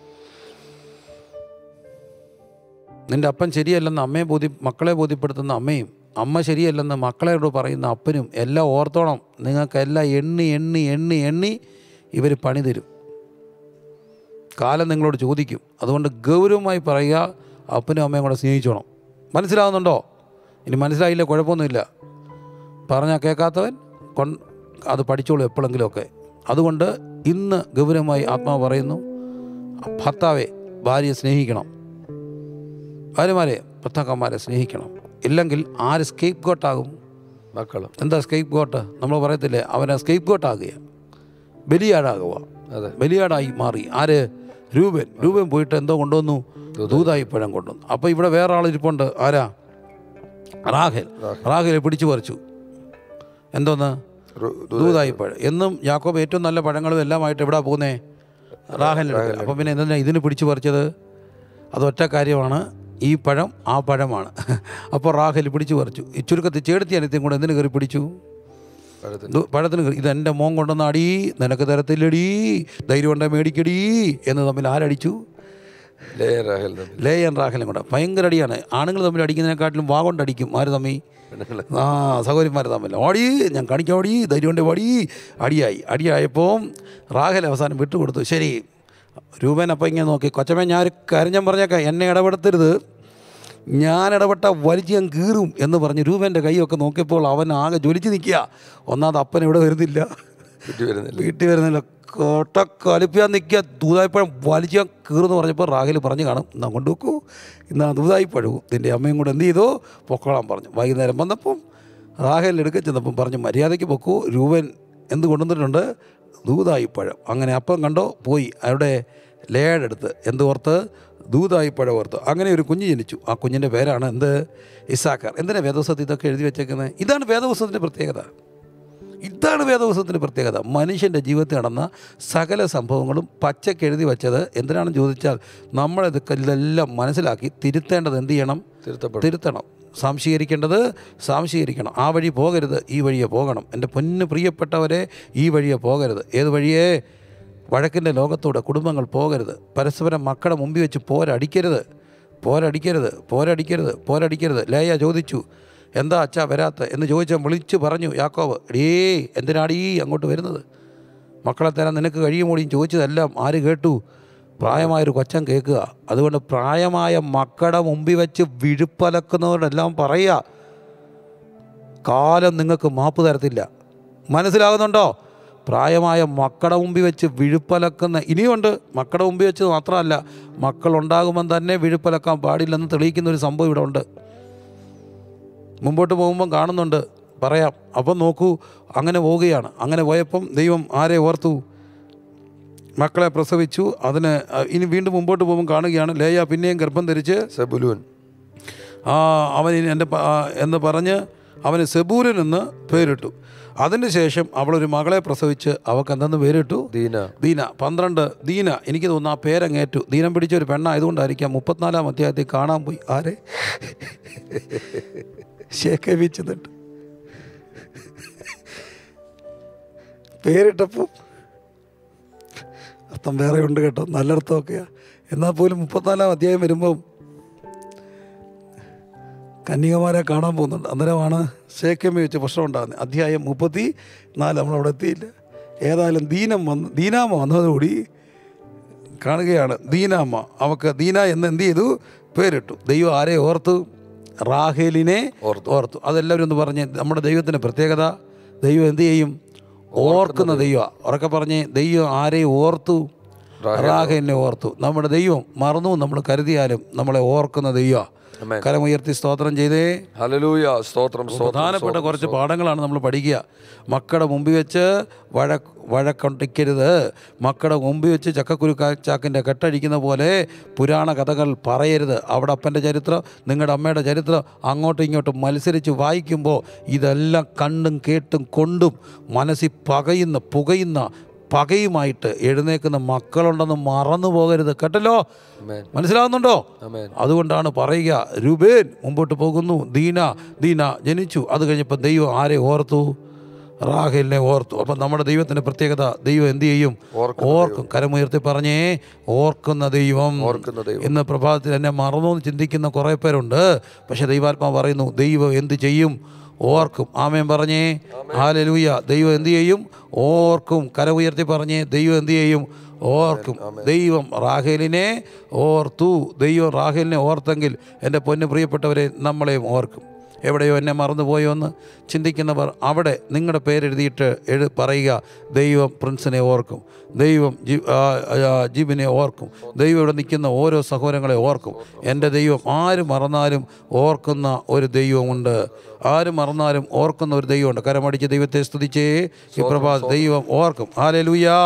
നിൻ്റെ അപ്പൻ ശരിയല്ലെന്ന് അമ്മയെ ബോധ്യ മക്കളെ ബോധ്യപ്പെടുത്തുന്ന അമ്മയും അമ്മ ശരിയല്ലെന്ന് മക്കളോട് പറയുന്ന അപ്പനും എല്ലാം ഓർത്തോണം നിങ്ങൾക്കെല്ലാം എണ്ണി എണ്ണി എണ്ണി എണ്ണി ഇവർ പണി തരും കാലം നിങ്ങളോട് ചോദിക്കും അതുകൊണ്ട് ഗൗരവമായി പറയുക അപ്പനും അമ്മയും കൂടെ സ്നേഹിച്ചോണം മനസ്സിലാവുന്നുണ്ടോ ഇനി മനസ്സിലായില്ല കുഴപ്പമൊന്നുമില്ല പറഞ്ഞാൽ കേൾക്കാത്തവൻ കൊൺ അത് പഠിച്ചോളൂ എപ്പോഴെങ്കിലുമൊക്കെ അതുകൊണ്ട് ഇന്ന് ഗൗരവമായി ആത്മാവ് പറയുന്നു ഭർത്താവെ ഭാര്യയെ സ്നേഹിക്കണം ഭാര്യമാരെ ഭർത്താക്കന്മാരെ സ്നേഹിക്കണം ഇല്ലെങ്കിൽ ആര് സ്കേപ്പ് ഗോട്ടാകും മക്കളും എന്താ സ്കേപ്പ് ഗോട്ട് നമ്മൾ പറയത്തില്ലേ അവനെ സ്കേപ്പ് ഗോട്ടാകുക ബലിയാടാകുക അതെ ബലിയാടായി മാറി ആര് രൂപൻ രൂപൻ പോയിട്ട് എന്തോ കൊണ്ടുവന്നു ദൂതായി പഴം കൊണ്ടുവന്നു അപ്പോൾ ഇവിടെ വേറെ ആൾ ഇരിപ്പുണ്ട് ആരാ റാഹേൽ റാഹേലെ പിടിച്ചു പറിച്ചു എന്തോന്ന് രു- ദൂ- ദൂതായി പഴം എന്നും യാക്കോബ് ഏറ്റവും നല്ല പഴങ്ങളും എല്ലാമായിട്ട് എവിടാ പോകുന്നേ റാഹലിൻ്റെ അപ്പം പിന്നെ എന്തിനാ ഇതിന് പിടിച്ചു പറിച്ചത് അതൊറ്റ കാര്യമാണ് ഈ പഴം ആ പഴമാണ് അപ്പോൾ റാഹൽ പിടിച്ചു പറിച്ചു ഈ ചുരുക്കത്തിൽ ചേർത്തി അനിത്യം കൂടെ എന്തിനു കയറി പിടിച്ചു പഴത്തിന് ഇത് പഴത്തിന് കയറി ഇതെൻ്റെ മോൻ കൊണ്ടുവന്ന അടി നിനക്ക് തരത്തില്ലടി ധൈര്യം ഉണ്ടെ മേടിക്കടി എന്ന് തമ്മിൽ ആരടിച്ചു ലേ രാഹേൽ തമ്മിൽ ലേയൻ റാഹലും കൂടെ ഭയങ്കര അടിയാണ് ആണുങ്ങൾ തമ്മിൽ അടിക്കുന്നതിനെക്കാട്ടിലും വാ കൊണ്ടടിക്കും ആര് തമ്മി പെണ്ണുങ്ങളെ ആ സഹോദരിമാർ തമ്മിൽ ഓടി ഞാൻ കാണിക്കാം ഓടി ധൈര്യം കൊണ്ട് ഓടി അടിയായി അടിയായപ്പോൾ റാഹൽ അവസാനം വിട്ടുകൊടുത്തു ശരി രൂപൻ അപ്പം ഇങ്ങനെ നോക്കി കൊച്ചമ്മ ഞാൻ ഒരു കാര്യം ഞാൻ പറഞ്ഞേക്കാം എന്നെ ഇടപെടുത്തരുത് ഞാൻ ഇടപെട്ട വലിച്ച് ഞാൻ കീറും എന്ന് പറഞ്ഞ് രൂപൻ്റെ കൈയൊക്കെ നോക്കിയപ്പോൾ അവൻ ആകെ ജ്വലിച്ച് നിൽക്കുക ഒന്നാമത് അപ്പൻ ഇവിടെ വരുന്നില്ല വീട്ടിൽ വരുന്നില്ല വീട്ടിൽ വരുന്നില്ല കോട്ട കലിപ്പിയാൻ നിൽക്കുക ദൂതായിപ്പഴം വലിച്ചാൽ കീറുന്ന് പറഞ്ഞപ്പോൾ റാഹേൽ പറഞ്ഞു കാണും എന്നാ കൊണ്ടുവെക്കൂ ഇന്ന് ആ ദൂതായിപ്പഴവും നിൻ്റെ അമ്മയും കൂടെ എന്ത് ചെയ്തു പൊക്കോളാൻ പറഞ്ഞു വൈകുന്നേരം വന്നപ്പം റാഹേൽ എടുക്ക ചെന്നപ്പം പറഞ്ഞു മര്യാദയ്ക്ക് പൊക്കൂ രൂപൻ എന്ത് കൊണ്ടുവന്നിട്ടുണ്ട് ദൂതായിപ്പഴം അങ്ങനെ അപ്പം കണ്ടോ പോയി അവിടെ ലേടെടുത്ത് എന്ത് ഓർത്ത് ദൂതായിപ്പഴം ഓർത്ത് അങ്ങനെ ഒരു കുഞ്ഞ് ജനിച്ചു ആ കുഞ്ഞിൻ്റെ പേരാണ് എന്ത് ഇസാക്കാർ എന്തിനാണ് വേദവസത്തിൽ ഇതൊക്കെ എഴുതി വെച്ചേക്കുന്നത് ഇതാണ് വേദവസത്തിൻ്റെ പ്രത്യേകത ഇതാണ് വേദവസത്തിൻ്റെ പ്രത്യേകത മനുഷ്യൻ്റെ ജീവിതത്തിൽ നടന്ന സകല സംഭവങ്ങളും പച്ചക്ക് എഴുതി വെച്ചത് എന്തിനാണെന്ന് ചോദിച്ചാൽ നമ്മളിതൊക്കെ ഇതെല്ലാം മനസ്സിലാക്കി തിരുത്തേണ്ടത് എന്ത് ചെയ്യണം തിരുത്തപ്പെടും തിരുത്തണം സംശീകരിക്കേണ്ടത് സംശീകരിക്കണം ആ വഴി പോകരുത് ഈ വഴിയെ പോകണം എൻ്റെ പൊന്ന് പ്രിയപ്പെട്ടവരെ ഈ വഴിയെ പോകരുത് ഏത് വഴിയേ വഴക്കിൻ്റെ ലോകത്തൂടെ കുടുംബങ്ങൾ പോകരുത് പരസ്പരം മക്കളെ മുമ്പിൽ വെച്ച് പോരടിക്കരുത് പോരടിക്കരുത് പോരടിക്കരുത് പോരടിക്കരുത് ലേയ ചോദിച്ചു എന്താ അച്ഛാ വരാത്ത എന്ന് ചോദിച്ചാൽ വിളിച്ചു പറഞ്ഞു യാക്കോവ് എടീ എന്തിനാടീ അങ്ങോട്ട് വരുന്നത് മക്കളെ തരാൻ നിനക്ക് കഴിയുമോടിയും ചോദിച്ചതെല്ലാം ആര് കേട്ടു പ്രായമായൊരു കൊച്ചൻ കേൾക്കുക അതുകൊണ്ട് പ്രായമായ മക്കളുടെ മുമ്പിൽ വെച്ച് വിഴുപ്പലക്കുന്നവരോടെല്ലാം പറയുക കാലം നിങ്ങൾക്ക് മാപ്പ് തരത്തില്ല മനസ്സിലാകുന്നുണ്ടോ പ്രായമായ മക്കളുടെ മുമ്പിൽ വെച്ച് വിഴുപ്പലക്കുന്ന ഇനിയുണ്ട് മക്കളുടെ മുമ്പിൽ വെച്ച് മാത്രമല്ല മക്കളുണ്ടാകുമ്പം തന്നെ വിഴുപ്പലക്കാൻ പാടില്ലെന്ന് തെളിയിക്കുന്ന ഒരു സംഭവം ഇവിടെ ഉണ്ട് മുമ്പോട്ട് പോകുമ്പം കാണുന്നുണ്ട് പറയാം അപ്പം നോക്കൂ അങ്ങനെ പോവുകയാണ് അങ്ങനെ പോയപ്പം ദൈവം ആരെ ഓർത്തു മക്കളെ പ്രസവിച്ചു അതിന് അഹ് ഇനി വീണ്ടും മുമ്പോട്ട് പോകുമ്പോൾ കാണുകയാണ് ലേയ പിന്നെയും ഗർഭം ധരിച്ച് സെബുലൂൻ ആ അവൻ ഇനി എൻ്റെ പ- ആ എന്ന് പറഞ്ഞ് അവന് സെബൂരൻ എന്ന് പേരിട്ടു അതിന് ശേഷം അവളൊരു മകളെ പ്രസവിച്ച് അവൾക്ക് എന്തെന്ന് പേരിട്ടു ദീന ദീന പന്ത്രണ്ട് ദീന എനിക്ക് തോന്നുന്നു ആ പേരങ്ങേറ്റു ദീനം പിടിച്ച ഒരു പെണ്ണായതുകൊണ്ടായിരിക്കാം മുപ്പത്തിനാലാം അധ്യായത്തിൽ കാണാൻ പോയി ആരെ ശേഖരിച്ചതുണ്ട് പേരിട്ടപ്പോൾ അർത്ഥം വേറെ ഉണ്ട് കേട്ടോ നല്ല അർത്ഥമൊക്കെയാ എന്നാൽ പോലും മുപ്പത്തിനാലാം അധ്യായം വരുമ്പം കന്യകമാരെ കാണാൻ പോകുന്നുണ്ട് അന്നേരമാണ് ശേഖമ്മ വെച്ച് പ്രശ്നം ഉണ്ടാകുന്നത് അധ്യായം മുപ്പത്തി നാല് നമ്മളവിടെ എത്തിയില്ല ഏതായാലും ദീനം വന്ന് ദീനാമ വന്നതോടുകൂടി കാണുകയാണ് ദീനാമ്മ അവക്ക് ദീന എന്ന് എന്ത് ചെയ്തു പേരിട്ടു ദൈവം ആരെ ഓർത്തു റാഹേലിനെ ഓർത്തു. ഓർത്തു അതെല്ലാവരും ഒന്ന് പറഞ്ഞ് നമ്മുടെ ദൈവത്തിൻ്റെ പ്രത്യേകത ദൈവം എന്ത് ചെയ്യും ഓർക്കുന്ന ദൈവം ഉറക്കെ പറഞ്ഞ് ദൈവം ആരെ ഓർത്തു റാഹേലിനെ ഓർത്തു നമ്മുടെ ദൈവം മറന്നു നമ്മൾ കരുതിയാലും നമ്മളെ ഓർക്കുന്ന ദൈവം ആമേൻ. കരമുയർത്തി സ്തോത്രം ചെയ്തേ ഹല്ലേലൂയ സ്തോത്രം സ്തോത്രം പ്രധാനപ്പെട്ട കുറച്ച് പാഠങ്ങളാണ് നമ്മൾ പഠിക്കുക മക്കളുടെ മുമ്പിൽ വെച്ച് വഴക്ക് വഴക്കൊണ്ടിക്കരുത് മക്കളുടെ മുമ്പിൽ വെച്ച് ചക്കക്കുരു കാ- ചാക്കിൻ്റെ കെട്ടടിക്കുന്ന പോലെ പുരാണ കഥകൾ പറയരുത് അവിടെ അപ്പൻ്റെ ചരിത്രം നിങ്ങളുടെ അമ്മയുടെ ചരിത്രം അങ്ങോട്ടും ഇങ്ങോട്ടും മത്സരിച്ച് വായിക്കുമ്പോൾ ഇതെല്ലാം കണ്ടും കേട്ടും കൊണ്ടും മനസ്സിൽ പകയുന്ന പുകയുന്ന പകയുമായിട്ട് എഴുന്നേക്കുന്ന മക്കളുണ്ടെന്ന് മറന്നു പോകരുത് കേട്ടല്ലോ ആമേൻ മനസ്സിലാകുന്നുണ്ടോ ആമേൻ അതുകൊണ്ടാണ് പറയുക രൂപേൻ മുമ്പോട്ട് പോകുന്നു ദീന ദീന ജനിച്ചു അത് കഴിഞ്ഞപ്പോൾ ദൈവം ആരെ ഓർത്തു റാഹേലിനെ ഓർത്തു അപ്പം നമ്മുടെ ദൈവത്തിൻ്റെ പ്രത്യേകത ദൈവം എന്ത് ചെയ്യും ഓർക്കുന്ന ഓർക്കും കരമുയർത്തി പറഞ്ഞേ ഓർക്കുന്ന ദൈവം ഓർക്കുന്ന ദൈവം ഇന്ന് പ്രഭാതത്തിൽ എന്നെ മറന്നു എന്ന് ചിന്തിക്കുന്ന കുറേ പേരുണ്ട് പക്ഷേ ദൈവാത്മാ പറയുന്നു ദൈവം എന്ത് ചെയ്യും ഓർക്കും ആമേൻ പറഞ്ഞേ ഹാലലൂയ ദൈവം എന്ത് ചെയ്യും ഓർക്കും കര ഉയർത്തി പറഞ്ഞേ ദൈവം എന്ത് ചെയ്യും ഓർക്കും ദൈവം റാഹേലിനെ ഓർത്തു ദൈവം റാഹേലിനെ ഓർത്തെങ്കിൽ എൻ്റെ പൊന്നു പ്രിയപ്പെട്ടവരെ നമ്മളെയും ഓർക്കും എവിടെയോ എന്നെ മറന്നുപോയോ എന്ന് ചിന്തിക്കുന്നവർ അവിടെ നിങ്ങളുടെ പേരെഴുതിയിട്ട് എഴു പറയുക ദൈവം പ്രിൻസിനെ ഓർക്കും ദൈവം ജി ആ, ആ, ജിബിനെ ഓർക്കും ദൈവം ഇവിടെ നിൽക്കുന്ന ഓരോ സഹോദരങ്ങളെ ഓർക്കും എൻ്റെ ദൈവം ആര് മറന്നാലും ഓർക്കുന്ന ഒരു ദൈവമുണ്ട് ആര് മറന്നാലും ഓർക്കുന്ന ഒരു ദൈവമുണ്ട് കരമടിച്ച് ദൈവത്തെ സ്തുതിച്ചേ ഈ പ്രഭാത ദൈവം ഓർക്കും ഹാലേ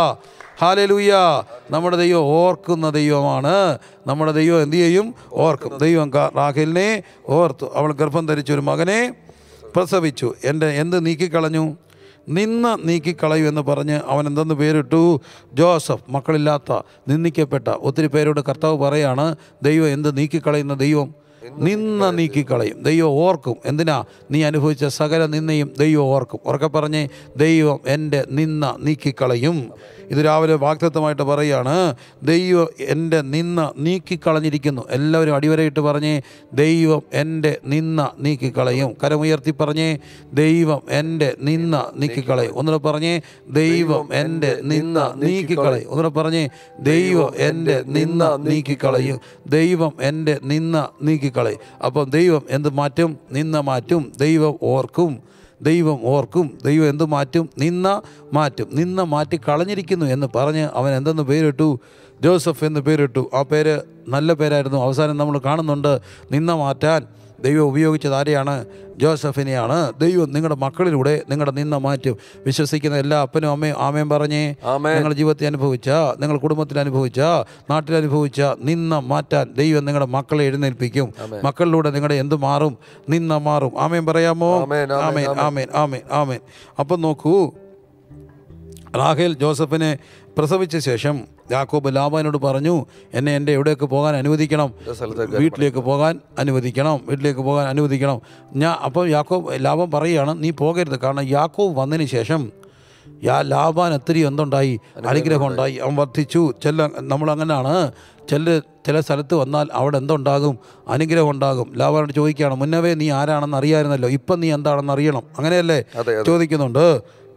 ഹാലലൂയ നമ്മുടെ ദൈവം ഓർക്കുന്ന ദൈവമാണ് നമ്മുടെ ദൈവം എന്ത് ചെയ്യും ഓർക്കും ദൈവം ക- റാഖേലിനെ ഓർത്തു അവൾ ഗർഭം ധരിച്ച ഒരു മകനെ പ്രസവിച്ചു എൻ്റെ എന്ത് നീക്കിക്കളഞ്ഞു നിന്ന് നീക്കിക്കളയൂ എന്ന് പറഞ്ഞ് അവൻ എന്തെന്ന് പേരിട്ടു ജോസഫ് മക്കളില്ലാത്ത നിന്ദിക്കപ്പെട്ട ഒത്തിരി പേരോട് കർത്താവ് പറയാണ് ദൈവം എന്ത് നീക്കിക്കളയുന്ന ദൈവം നിന്ന നീക്കിക്കളയും ദൈവം ഓർക്കും എന്തിനാ നീ അനുഭവിച്ച സകല നിന്നയും ദൈവം ഓർക്കും ഉറക്കെ പറഞ്ഞ് ദൈവം എൻ്റെ നിന്ന നീക്കിക്കളയും ഇത് രാവിലെ വാക്തത്വമായിട്ട് പറയുകയാണ് ദൈവം എൻ്റെ നിന്ന നീക്കിക്കളഞ്ഞിരിക്കുന്നു എല്ലാവരും അടിവരയിട്ട് പറഞ്ഞേ ദൈവം എൻ്റെ നിന്ന നീക്കിക്കളയും കരമുയർത്തി പറഞ്ഞേ ദൈവം എൻ്റെ നിന്ന നീക്കിക്കളയും ഒന്നുകൂടെ പറഞ്ഞേ ദൈവം എൻ്റെ നിന്ന നീക്കിക്കളയും ഒന്നുകൂടെ പറഞ്ഞേ ദൈവം എൻ്റെ നിന്ന നീക്കിക്കളയും ദൈവം എൻ്റെ നിന്ന നീക്കിക്കളയും അപ്പം ദൈവം എന്ത് മാറ്റും നിന്ന മാറ്റും ദൈവം ഓർക്കും ദൈവം ഓർക്കും ദൈവം എന്ത് മാറ്റും നിന്ന മാറ്റും നിന്ന മാറ്റി കളഞ്ഞിരിക്കുന്നു എന്ന് പറഞ്ഞ് അവൻ എന്തെന്ന് പേരിട്ടു ജോസഫ് എന്ന് പേരിട്ടു ആ പേര് നല്ല പേരായിരുന്നു അവസാനം നമ്മൾ കാണുന്നുണ്ട് നിന്ന മാറ്റാൻ ദൈവം ഉപയോഗിച്ചത് ആരെയാണ് ജോസഫിനെയാണ് ദൈവം നിങ്ങളുടെ മക്കളിലൂടെ നിങ്ങളുടെ നിന്ന മാറ്റും വിശ്വസിക്കുന്ന എല്ലാ അപ്പനും അമ്മയും ആമയും പറഞ്ഞേ ആമേൻ. നിങ്ങളുടെ ജീവിതത്തിൽ അനുഭവിച്ച നിങ്ങൾ കുടുംബത്തിൽ അനുഭവിച്ച നാട്ടിൽ അനുഭവിച്ച നിന്ന മാറ്റാൻ ദൈവം നിങ്ങളുടെ മക്കളെ എഴുന്നേൽപ്പിക്കും മക്കളിലൂടെ നിങ്ങളുടെ എന്ത് മാറും നിന്ന മാറും ആമേൻ പറയാമോ ആമേൻ, ആമേൻ, ആമേൻ ആമേൻ ആമേൻ ആമേൻ അപ്പം നോക്കൂ റാഹേൽ ജോസഫിനെ പ്രസവിച്ച ശേഷം യാക്കോബ് ലാബാനോട് പറഞ്ഞു എന്നെ എൻ്റെ എവിടെയൊക്കെ പോകാൻ അനുവദിക്കണം സ്ഥലത്തേക്ക് വീട്ടിലേക്ക് പോകാൻ അനുവദിക്കണം വീട്ടിലേക്ക് പോകാൻ അനുവദിക്കണം ഞാൻ അപ്പം യാക്കോബ് ലാഭം പറയുകയാണ് നീ പോകരുത് കാരണം യാക്കോബ് വന്നതിന് ശേഷം യാ ലാഭാൻ ഒത്തിരി എന്തുണ്ടായി അനുഗ്രഹം ഉണ്ടായി അവൻ വർദ്ധിച്ചു ചെല്ല നമ്മളങ്ങനെയാണ് ചില ചില സ്ഥലത്ത് വന്നാൽ അവിടെ എന്തുണ്ടാകും അനുഗ്രഹം ഉണ്ടാകും ലാഭാനോട് ചോദിക്കുകയാണ് മുന്നവേ നീ ആരാണെന്ന് അറിയാമായിരുന്നല്ലോ ഇപ്പം നീ എന്താണെന്ന് അറിയണം അങ്ങനെയല്ലേ അതെ അതെ ചോദിക്കുന്നുണ്ട്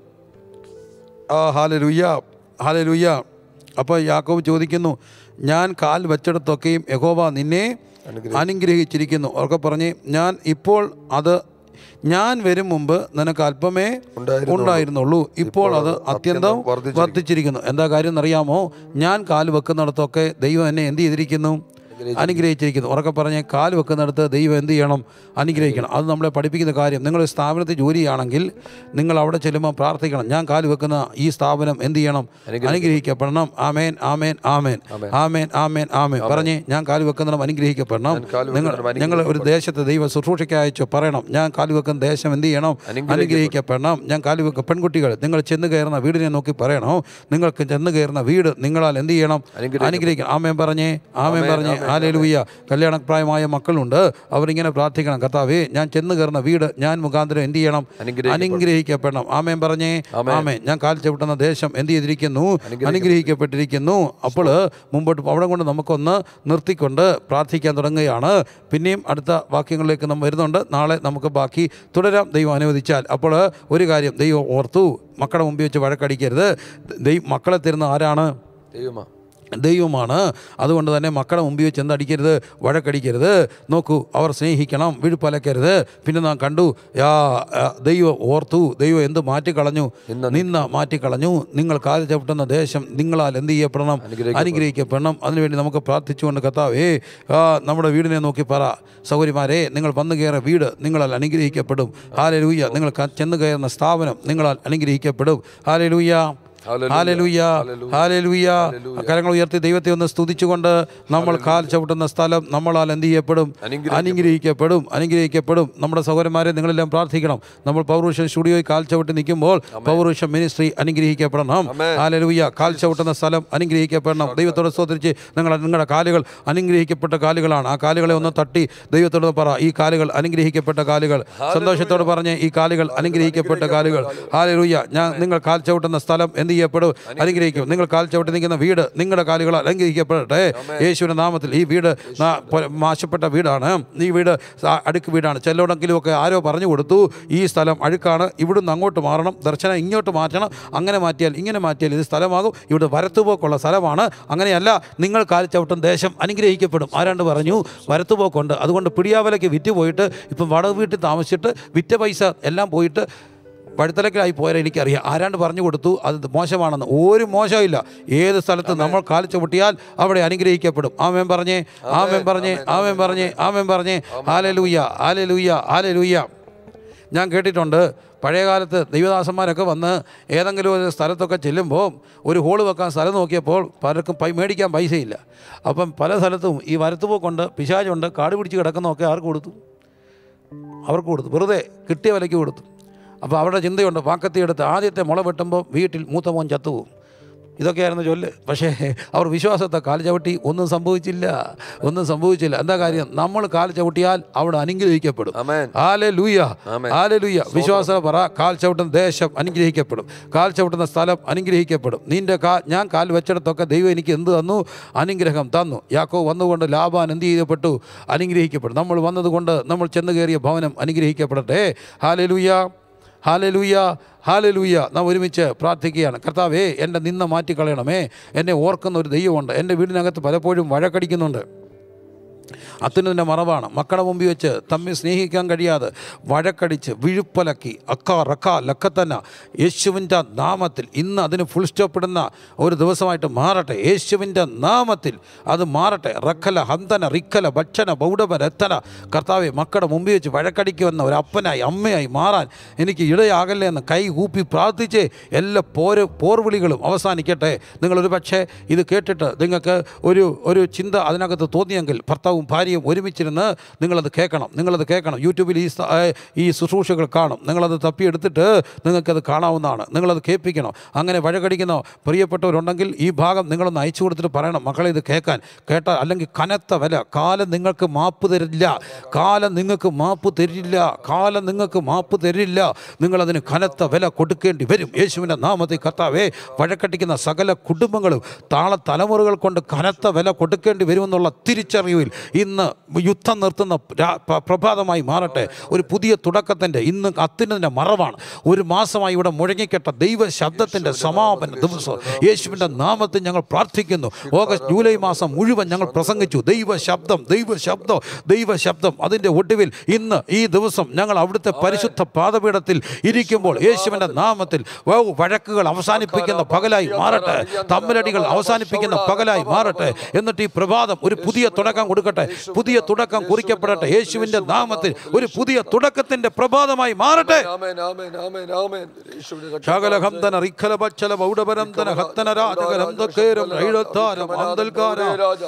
ആ ഹാലലുയ്യ ഹാലലുയ്യ അപ്പോൾ യാക്കോബ് ചോദിക്കുന്നു ഞാൻ കാൽ വെച്ചിടത്തൊക്കെയും യഹോവ നിന്നെ അനുഗ്രഹിച്ചിരിക്കുന്നു അവർക്ക് പറഞ്ഞ് ഞാൻ ഇപ്പോൾ അത് ഞാൻ വരും മുമ്പ് നിനക്ക് അല്പമേ ഉണ്ടായിരുന്നു ഉണ്ടായിരുന്നുള്ളൂ ഇപ്പോൾ അത് അത്യന്തം വർദ്ധിച്ചിരിക്കുന്നു. വർദ്ധിച്ചിരിക്കുന്നു എന്താ കാര്യം എന്നറിയാമോ ഞാൻ കാൽ വെക്കുന്നിടത്തൊക്കെ ദൈവം എന്നെ എന്ത് ചെയ്തിരിക്കുന്നു അനുഗ്രഹിച്ചിരിക്കുന്നു ഉറക്കെ പറഞ്ഞ് കാൽ വെക്കുന്നിടത്ത് ദൈവം എന്ത് ചെയ്യണം അനുഗ്രഹിക്കണം അത് നമ്മളെ പഠിപ്പിക്കുന്ന കാര്യം നിങ്ങൾ ഒരു സ്ഥാപനത്തിൽ ജോലിയാണെങ്കിൽ നിങ്ങൾ അവിടെ ചെല്ലുമ്പോൾ പ്രാർത്ഥിക്കണം ഞാൻ കാൽ വെക്കുന്ന ഈ സ്ഥാപനം എന്ത് ചെയ്യണം അനുഗ്രഹിക്കപ്പെടണം ആമേൻ ആമേൻ ആമേൻ ആമേൻ ആമേൻ ആമേൻ പറഞ്ഞ് ഞാൻ കാൽ വെക്കുന്നിടം അനുഗ്രഹിക്കപ്പെടണം കാൽ നിങ്ങൾ വെക്കുന്നിടം ഞങ്ങൾ ഒരു ദേശത്ത് ദൈവ ശുശ്രൂഷയ്ക്ക് അയച്ചു പറയണം ഞാൻ കാൽ വെക്കുന്ന ദേശം എന്ത് ചെയ്യണം അനുഗ്രഹിക്കപ്പെടണം ഞാൻ കാൽ വെക്ക പെൺകുട്ടികൾ നിങ്ങൾ ചെന്ന് കയറുന്ന വീടിനെ നോക്കി പറയണോ നിങ്ങൾക്ക് ചെന്ന് കയറുന്ന വീട് നിങ്ങളാൽ എന്ത് ചെയ്യണം അനുഗ്രഹിക്കണം ആമേൻ പറഞ്ഞേ ആമേൻ പറഞ്ഞേ ആലേലുയ്യ കല്യാണപ്രായമായ മക്കളുണ്ട് അവരിങ്ങനെ പ്രാർത്ഥിക്കണം കർത്താവേ ഞാൻ ചെന്ന് കയറുന്ന വീട് ഞാൻ മുഖാന്തരം എന്ത് ചെയ്യണം അനുഗ്രഹിക്കപ്പെടണം ആമേൻ പറഞ്ഞേ ആമേൻ ഞാൻ കാൽ ചവിട്ടുന്ന ദേശം എന്ത് ചെയ്തിരിക്കുന്നു അനുഗ്രഹിക്കപ്പെട്ടിരിക്കുന്നു അപ്പോൾ മുമ്പോട്ട് പോ- അവിടെ കൊണ്ട് നമുക്കൊന്ന് നിർത്തിക്കൊണ്ട് പ്രാർത്ഥിക്കാൻ തുടങ്ങുകയാണ് പിന്നെയും അടുത്ത വാക്യങ്ങളിലേക്ക് നമ്മൾ വരുന്നുണ്ട് നാളെ നമുക്ക് ബാക്കി തുടരാം ദൈവം അനുവദിച്ചാൽ അപ്പോൾ ഒരു കാര്യം ദൈവം ഓർത്തു മക്കളുടെ മുമ്പിൽ വെച്ച് വഴക്കടിക്കരുത് ദൈവം മക്കളെ തരുന്ന ആരാണ് ദൈവമാ ദൈവമാണ് അതുകൊണ്ട് തന്നെ മക്കളെ മുമ്പിൽ വെച്ച് എന്തടിക്കരുത് വഴക്കടിക്കരുത് നോക്കൂ അവർ സ്നേഹിക്കണം വിഴുപ്പലക്കരുത് പിന്നെ നാം കണ്ടു യാ ആ, ദൈവം ഓർത്തു ദൈവം എന്ത് മാറ്റിക്കളഞ്ഞു നിന്ന മാറ്റിക്കളഞ്ഞു നിങ്ങൾ കാല് ചവിട്ടുന്ന ദേശം നിങ്ങളാൽ എന്ത് ചെയ്യപ്പെടണം അനുഗ്രഹിക്കപ്പെടണം അതിനുവേണ്ടി നമുക്ക് പ്രാർത്ഥിച്ചുകൊണ്ട് കത്താവേ ആ, നമ്മുടെ വീടിനെ നോക്കി പറ സൗകര്യമാരെ നിങ്ങൾ വന്നു കയറിയ വീട് നിങ്ങളാൽ അനുഗ്രഹിക്കപ്പെടും ഹാലെ ലൂയ്യ നിങ്ങൾ ക- ചെന്ന് കയറുന്ന സ്ഥാപനം നിങ്ങളാൽ അനുഗ്രഹിക്കപ്പെടും ഹാലെ ലൂയ്യ ഹാലലൂയ ഹാലലൂയ കരങ്ങൾ ഉയർത്തി ദൈവത്തെ ഒന്ന് സ്തുതിച്ചുകൊണ്ട് നമ്മൾ കാൽ ചവിട്ടുന്ന സ്ഥലം നമ്മളാൽ എന്ത് ചെയ്യപ്പെടും അനുഗ്രഹിക്കപ്പെടും അനുഗ്രഹിക്കപ്പെടും നമ്മുടെ സഹോദരന്മാരെ നിങ്ങളെല്ലാം പ്രാർത്ഥിക്കണം നമ്മൾ പൗരുഷൻ സ്റ്റുഡിയോയിൽ കാൽ ചവിട്ടി നിൽക്കുമ്പോൾ പൗരുഷം മിനിസ്ട്രി അനുഗ്രഹിക്കപ്പെടണം ഹാലലൂയ കാൽ ചവിട്ടുന്ന സ്ഥലം അനുഗ്രഹിക്കപ്പെടണം ദൈവത്തോട് സ്തോത്രിച്ച് നിങ്ങളുടെ നിങ്ങളുടെ കാലുകൾ അനുഗ്രഹിക്കപ്പെട്ട കാലുകളാണ് ആ കാലുകളെ ഒന്ന് തട്ടി ദൈവത്തോട് പറ ഈ കാലുകൾ അനുഗ്രഹിക്കപ്പെട്ട കാലുകൾ സന്തോഷത്തോട് പറഞ്ഞ് ഈ കാലുകൾ അനുഗ്രഹിക്കപ്പെട്ട കാലുകൾ ഹാലലൂയ ഞാൻ നിങ്ങൾ കാൽ ചവിട്ടുന്ന സ്ഥലം എന്ത് ചെയ്യപ്പെടും അനുഗ്രഹിക്കും നിങ്ങൾ കാൽ ചവിട്ടി നിൽക്കുന്ന വീട് നിങ്ങളുടെ കാലുകളാൽ അനുഗ്രഹിക്കപ്പെടട്ടെ യേശുവിൻ്റെ നാമത്തിൽ ഈ വീട് നാ- പൊ- മാശപ്പെട്ട വീടാണ് ഈ വീട് സ- അടുക്ക് വീടാണ് ചെല്ലോടെങ്കിലുമൊക്കെ ആരോ പറഞ്ഞു കൊടുത്തു ഈ സ്ഥലം അഴുക്കാണ് ഇവിടുന്ന് അങ്ങോട്ട് മാറണം ദർശനം ഇങ്ങോട്ട് മാറ്റണം അങ്ങനെ മാറ്റിയാൽ ഇങ്ങനെ മാറ്റിയാൽ ഇത് സ്ഥലമാകും ഇവിടെ വരത്തുപോക്കുള്ള സ്ഥലമാണ് അങ്ങനെയല്ല നിങ്ങൾ കാൽ ചവിട്ടും ദേശം അനുഗ്രഹിക്കപ്പെടും ആരാണ്ട് പറഞ്ഞു വരത്തുപോക്കുണ്ട് അതുകൊണ്ട് പിടിയാവലയ്ക്ക് വിറ്റ് പോയിട്ട് ഇപ്പം വാടക വീട്ടിൽ താമസിച്ചിട്ട് വിറ്റ പൈസ എല്ലാം പോയിട്ട് വഴുത്തലക്കിലായി പോയാൽ എനിക്കറിയാം ആരാണ്ട് പറഞ്ഞു കൊടുത്തു അത് മോശമാണെന്ന് ഒരു മോശമില്ല ഏത് സ്ഥലത്ത് നമ്മൾ കാൽ ചവിട്ടിയാൽ അവിടെ അനുഗ്രഹിക്കപ്പെടും ആമേൻ പറഞ്ഞേ ആമേൻ പറഞ്ഞേ ആമേൻ പറഞ്ഞേ ആമേൻ പറഞ്ഞേ ആലലൂയ ആലലൂയ ആലലൂയ ഞാൻ കേട്ടിട്ടുണ്ട് പഴയകാലത്ത് ദൈവദാസന്മാരൊക്കെ വന്ന് ഏതെങ്കിലും ഒരു സ്ഥലത്തൊക്കെ ചെല്ലുമ്പോൾ ഒരു ഹോള് വെക്കാൻ സ്ഥലം നോക്കിയപ്പോൾ പലർക്കും പൈ മേടിക്കാൻ പൈസയില്ല അപ്പം പല സ്ഥലത്തും ഈ വരത്തുപോക്കുണ്ട് പിശാചുണ്ട് കാട് പിടിച്ച് കിടക്കുന്നതൊക്കെ ആർക്ക് കൊടുത്തു അവർക്ക് കൊടുത്തു വെറുതെ കിട്ടിയ വിലയ്ക്ക് കൊടുത്തു അപ്പോൾ അവരുടെ ചിന്തയുണ്ട് വാക്കത്തി എടുത്ത് ആദ്യത്തെ മുള വെട്ടുമ്പോൾ വീട്ടിൽ മൂത്ത മോൻ ചത്തുപോകും ഇതൊക്കെയായിരുന്നു ചൊല്ല് പക്ഷേ അവർ വിശ്വാസത്തെ കാൽ ചവിട്ടി ഒന്നും സംഭവിച്ചില്ല ഒന്നും സംഭവിച്ചില്ല എന്താ കാര്യം നമ്മൾ കാൽ ചവിട്ടിയാൽ അവിടെ അനുഗ്രഹിക്കപ്പെടും ആമേൻ ആലെ ലൂയ ആമേൻ. ആലെ ലൂയ വിശ്വാസം പറ കാൽ ചവിട്ടുന്ന ദേശം അനുഗ്രഹിക്കപ്പെടും കാൽ ചവിട്ടുന്ന സ്ഥലം അനുഗ്രഹിക്കപ്പെടും നിന്റെ കാ ഞാൻ കാൽ വെച്ചിടത്തൊക്കെ ദൈവം എനിക്ക് എന്ത് തന്നു അനുഗ്രഹം തന്നു യാക്കോ വന്നുകൊണ്ട് ലാഭാൻ എന്ത് ചെയ്യപ്പെട്ടു അനുഗ്രഹിക്കപ്പെടും നമ്മൾ വന്നതുകൊണ്ട് നമ്മൾ ചെന്ന് കയറിയ ഭവനം അനുഗ്രഹിക്കപ്പെടട്ടെ ഹാലെ ലൂയ ഹാലലൂയ ഹാലലൂയ നാം ഒരുമിച്ച് പ്രാർത്ഥിക്കുകയാണ് കർത്താവേ എൻ്റെ നിന്ന മാറ്റിക്കളയണമേ എന്നെ ഓർക്കുന്ന ഒരു ദൈവമുണ്ട് എൻ്റെ വീടിനകത്ത് പലപ്പോഴും വഴക്കടിക്കുന്നുണ്ട് അത്യുന്നതിൻ്റെ മറവാണ് മക്കളുടെ മുമ്പിൽ വെച്ച് തമ്മിൽ സ്നേഹിക്കാൻ കഴിയാതെ വഴക്കടിച്ച് വിഴുപ്പലക്കി അക്ക റക്ക ലക്കത്തന്ന യേശുവിൻ്റെ നാമത്തിൽ ഇന്ന് അതിന് ഫുൾ സ്റ്റോപ്പ് ഇടുന്ന ഒരു ദിവസമായിട്ട് മാറട്ടെ യേശുവിൻ്റെ നാമത്തിൽ അത് മാറട്ടെ റക്കല ഹന്തന റിക്കല ഭക്ഷണ ബൗഡപ രത്തന കർത്താവെ മക്കളുടെ മുമ്പിൽ വെച്ച് വഴക്കടിക്കുമെന്ന ഒരു അപ്പനായി അമ്മയായി മാറാൻ എനിക്ക് ഇടയാകല്ലേ എന്ന് കൈ കൂപ്പി പ്രാർത്ഥിച്ച് എല്ലാ പോര് പോർവിളികളും അവസാനിക്കട്ടെ നിങ്ങളൊരു പക്ഷേ ഇത് കേട്ടിട്ട് നിങ്ങൾക്ക് ഒരു ഒരു ചിന്ത അതിനകത്ത് തോന്നിയെങ്കിൽ ഭർത്താവും ഭാര്യയും ഒരുമിച്ചിരുന്ന് നിങ്ങളത് കേൾക്കണം നിങ്ങളത് കേൾക്കണം യൂട്യൂബിൽ ഈ സ- ഏ, ഈ ശുശ്രൂഷകൾ കാണും നിങ്ങളത് തപ്പിയെടുത്തിട്ട് നിങ്ങൾക്കത് കാണാവുന്നതാണ് നിങ്ങളത് കേൾപ്പിക്കണം അങ്ങനെ വഴകടിക്കുന്ന പ്രിയപ്പെട്ടവരുണ്ടെങ്കിൽ ഈ ഭാഗം നിങ്ങളൊന്ന് അയച്ചു കൊടുത്തിട്ട് പറയണം മക്കളെ ഇത് കേൾക്കാൻ കേട്ടാൽ അല്ലെങ്കിൽ കനത്ത വില കാലം നിങ്ങൾക്ക് മാപ്പ് തരില്ല കാലം നിങ്ങൾക്ക് മാപ്പ് തരില്ല കാലം നിങ്ങൾക്ക് മാപ്പ് തരില്ല നിങ്ങളതിന് കനത്ത വില കൊടുക്കേണ്ടി വരും യേശുവിൻ്റെ നാമത്തിൽ കർത്താവേ വഴക്കട്ടിക്കുന്ന സകല കുടുംബങ്ങളും താള തലമുറകൾ കൊണ്ട് കനത്ത വില കൊടുക്കേണ്ടി വരുമെന്നുള്ള തിരിച്ചറിവിൽ ഇന്ന് യുദ്ധം നിർത്തുന്ന രാ- പ്ര- പ്രഭാതമായി മാറട്ടെ ഒരു പുതിയ തുടക്കത്തിൻ്റെ ഇന്ന് അത്യുന്നതിൻ്റെ മറവാണ് ഒരു മാസമായി ഇവിടെ മുഴങ്ങിക്കെട്ട ദൈവ ശബ്ദത്തിൻ്റെ സമാപന ദിവസം യേശുവിൻ്റെ നാമത്തിൽ ഞങ്ങൾ പ്രാർത്ഥിക്കുന്നു ഓഗസ്റ്റ് ജൂലൈ മാസം മുഴുവൻ ഞങ്ങൾ പ്രസംഗിച്ചു ദൈവ ശബ്ദം ദൈവ ശബ്ദം ദൈവ ശബ്ദം അതിൻ്റെ ഒടുവിൽ ഇന്ന് ഈ ദിവസം ഞങ്ങൾ അവിടുത്തെ പരിശുദ്ധ പാദപീഠത്തിൽ ഇരിക്കുമ്പോൾ യേശുവിൻ്റെ നാമത്തിൽ വൗ വഴക്കുകൾ അവസാനിപ്പിക്കുന്ന പകലായി മാറട്ടെ തമ്മിലടികൾ അവസാനിപ്പിക്കുന്ന പകലായി മാറട്ടെ എന്നിട്ട് ഈ പ്രഭാതം ഒരു പുതിയ തുടക്കം കൊടുക്കട്ടെ പുതിയ തുടക്കം കുറിക്കപ്പെടട്ടെ യേശുവിൻ്റെ നാമത്തിൽ ഒരു പുതിയ തുടക്കത്തിൻ്റെ പ്രഭാതമായി മാറട്ടെ ആമേൻ ആമേൻ ആമേൻ ആമേൻ യേശുവിന്റെ രക്തം ശകലഹന്തന റിഖല ബച്ചല ബൗഡപരന്തന ഹത്തന രാജകരന്തകേരം രൈഴത്താരം അന്തൽക്കാര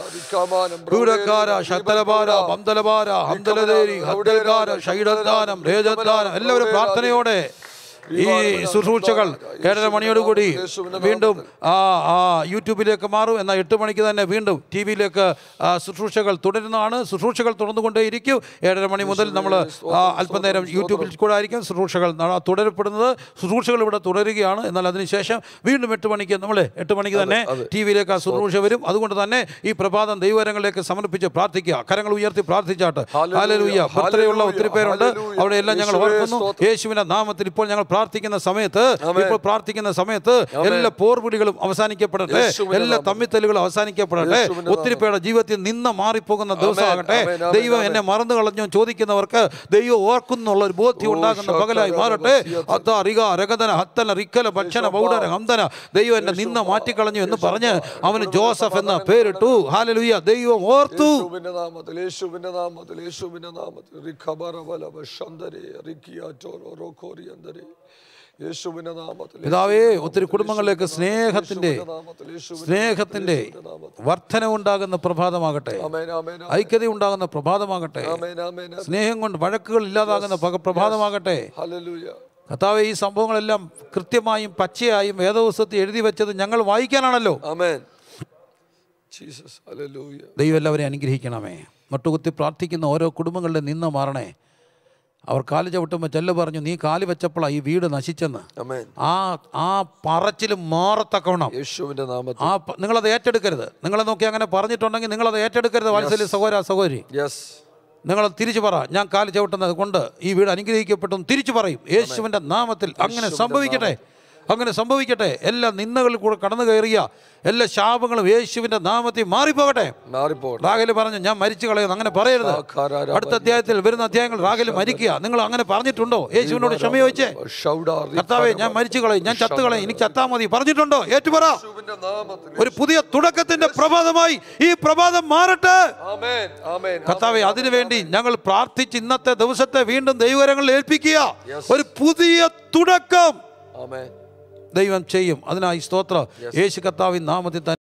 ഗൂഢക്കാര ശത്തലപാര പന്തലപാര ഹന്തലദേരി ഹത്തൽക്കാര ഷൈഡദ്ദാനം രേജദ്ദാനം എല്ലാവരും പ്രാർത്ഥനയോടെ ഈ ശുശ്രൂഷകൾ ഏഴര മണിയോടുകൂടി വീണ്ടും ആ ആ യൂട്യൂബിലേക്ക് മാറും എന്നാൽ എട്ട് മണിക്ക് തന്നെ വീണ്ടും ടി വിയിലേക്ക് ശുശ്രൂഷകൾ തുടരുന്നതാണ് ശുശ്രൂഷകൾ തുടർന്നുകൊണ്ടേയിരിക്കും ഏഴര മണി മുതൽ നമ്മൾ അല്പനേരം യൂട്യൂബിൽ കൂടെ ആയിരിക്കും ശുശ്രൂഷകൾ നട- തുടരപ്പെടുന്നത് ശുശ്രൂഷകൾ ഇവിടെ തുടരുകയാണ് എന്നാൽ അതിനുശേഷം വീണ്ടും എട്ട് മണിക്ക് നമ്മൾ എട്ട് മണിക്ക് തന്നെ ടി വിയിലേക്ക് ആ ശുശ്രൂഷ വരും അതുകൊണ്ട് തന്നെ ഈ പ്രഭാതം ദൈവകരങ്ങളിലേക്ക് സമർപ്പിച്ച് പ്രാർത്ഥിക്കുക കരങ്ങൾ ഉയർത്തി പ്രാർത്ഥിച്ചാട്ട് ഹാലലൂയ ബർത്ത്ഡേയുള്ള ഒത്തിരി പേരുണ്ട് അവിടെ എല്ലാം ഞങ്ങൾ ഓർക്കുന്നു യേശുവിന്റെ നാമത്തിൽ ഇപ്പോൾ ഞങ്ങൾ പ്രാർത്ഥിക്കുന്ന സമയത്ത് ഇപ്പോൾ പ്രാർത്ഥിക്കുന്ന സമയത്ത് എല്ലാ പോർവിളികളും അവസാനിക്കപ്പെടട്ടെ എല്ലാ തമ്മിത്തല്ലുകളും അവസാനിക്കപ്പെടട്ടെ ഒത്തിരി പേരുടെ ജീവിതത്തിൽ നിന്ന് മാറിപ്പോകുന്ന ദിവസമാകട്ടെ ആമേൻ, ആമേൻ, ദൈവം എന്നെ മറന്നു കളഞ്ഞു ചോദിക്കുന്നവർക്ക് ദൈവം ഓർക്കുന്നുള്ള ഒരു ബോധ്യം ഉണ്ടാകുന്ന പകലായി മാറട്ടെ അത്ത റിക രഗതന ഹത്തന റിക്കല ഭക്ഷണ ബൗഡന ഹംതന ദൈവം എന്നെ നിന്ന് മാറ്റിക്കളഞ്ഞു എന്ന് പറഞ്ഞ് അവന് ജോസഫ് എന്ന പേരിട്ടു ഹാലലുയ്യ ദൈവം ഓർത്തു യേശുവിന്റെ നാമത്തിൽ യേശുവിന്റെ നാമത്തിൽ യേശുവിന്റെ നാമത്തിൽ റിഖബറവലവ ശന്തരേ റിക്കിയാറ്റോറോ റോക്കോറിയന്തരേ യേശുവിന്റെ നാമത്തിൽ പിതാവേ ഒത്തിരി കുടുംബങ്ങളിലേക്ക് സ്നേഹത്തിന്റെ നാമത്തിൽ യേശുവിന്റെ സ്നേഹത്തിന്റെ വർധന ഉണ്ടാകുന്ന പ്രഭാതമാകട്ടെ ആമേൻ ആമേൻ ഐക്യത ഉണ്ടാകുന്ന പ്രഭാതമാകട്ടെ ആമേൻ ആമേൻ സ്നേഹം കൊണ്ട് വഴക്കുകൾ ഇല്ലാതാകുന്ന പക- പ്രഭാതമാകട്ടെ ഹല്ലേലൂയ കർത്താവെ ഈ സംഭവങ്ങളെല്ലാം കൃത്യമായും പച്ചയായും വേദപുസ്തകത്തിൽ എഴുതി വെച്ചത് ഞങ്ങൾ വായിക്കാനാണല്ലോ ആമേൻ ജീസസ് ഹല്ലേലൂയ ദൈവം എല്ലാവരെയും അനുഗ്രഹിക്കണമേ മട്ടുകുത്തി പ്രാർത്ഥിക്കുന്ന ഓരോ കുടുംബങ്ങളുടെ നിന്ന് മാറണേ അവർ കാല് ചവിട്ടുമ്പോൾ ചെല്ല് പറഞ്ഞു നീ കാല് വെച്ചപ്പോഴാണ് ഈ വീട് നശിച്ചെന്ന് ആമേൻ ആ ആ പറച്ചിൽ മാറത്തക്കവണ്ണം യേശുവിന്റെ നാമത്തിൽ ആ പ- നിങ്ങളത് ഏറ്റെടുക്കരുത് നിങ്ങളെ നോക്കി അങ്ങനെ പറഞ്ഞിട്ടുണ്ടെങ്കിൽ നിങ്ങളത് ഏറ്റെടുക്കരുത് വാത്സല്യ സഹോദര സഹോദരി യെസ് നിങ്ങൾ തിരിച്ചു പറ ഞാൻ കാല് ചവിട്ടുന്നത് കൊണ്ട് ഈ വീട് അനുഗ്രഹിക്കപ്പെട്ടു തിരിച്ചു പറയും യേശുവിൻ്റെ നാമത്തിൽ അങ്ങനെ സംഭവിക്കട്ടെ അങ്ങനെ സംഭവിക്കട്ടെ എല്ലാ നിന്ദകളിൽ കൂടെ കടന്നു കയറിയ എല്ലാ ശാപങ്ങളും യേശുവിൻ്റെ നാമത്തിൽ മാറിപ്പോകട്ടെ മാറിപ്പോട്ടെ റാഗല് പറഞ്ഞു ഞാൻ മരിച്ചു കളയുന്നു അങ്ങനെ പറയരുത് ആഖാരാ അടുത്ത അധ്യായത്തിൽ വരുന്ന അധ്യായങ്ങൾ റാഗല് മരിക്കുക നിങ്ങൾ അങ്ങനെ പറഞ്ഞിട്ടുണ്ടോ യേശുവിനോട് ക്ഷമ ചോദിച്ചേ ഷൗഡാ കർത്താവേ ഞാൻ മരിച്ചു കളയും ഞാൻ ചത്തു കളയും എനിക്ക് ചത്താ മതി പറഞ്ഞിട്ടുണ്ടോ ഏറ്റുപറ യേശുവിന്റെ നാമത്തിൽ ഒരു പുതിയ തുടക്കത്തിന്റെ പ്രഭാതമായി ഈ പ്രഭാതം മാറട്ടെ ആമേൻ ആമേൻ കർത്താവെ അതിനുവേണ്ടി ഞങ്ങൾ പ്രാർത്ഥിച്ച് ഇന്നത്തെ ദിവസത്തെ വീണ്ടും ദൈവകരങ്ങളിൽ ഏൽപ്പിക്കുക ഒരു പുതിയ തുടക്കം ആമേൻ ദൈവം ചെയ്യും അതിനായി സ്തോത്ര യേശു കർത്താവിൻ നാമത്തിൽ തന്നെ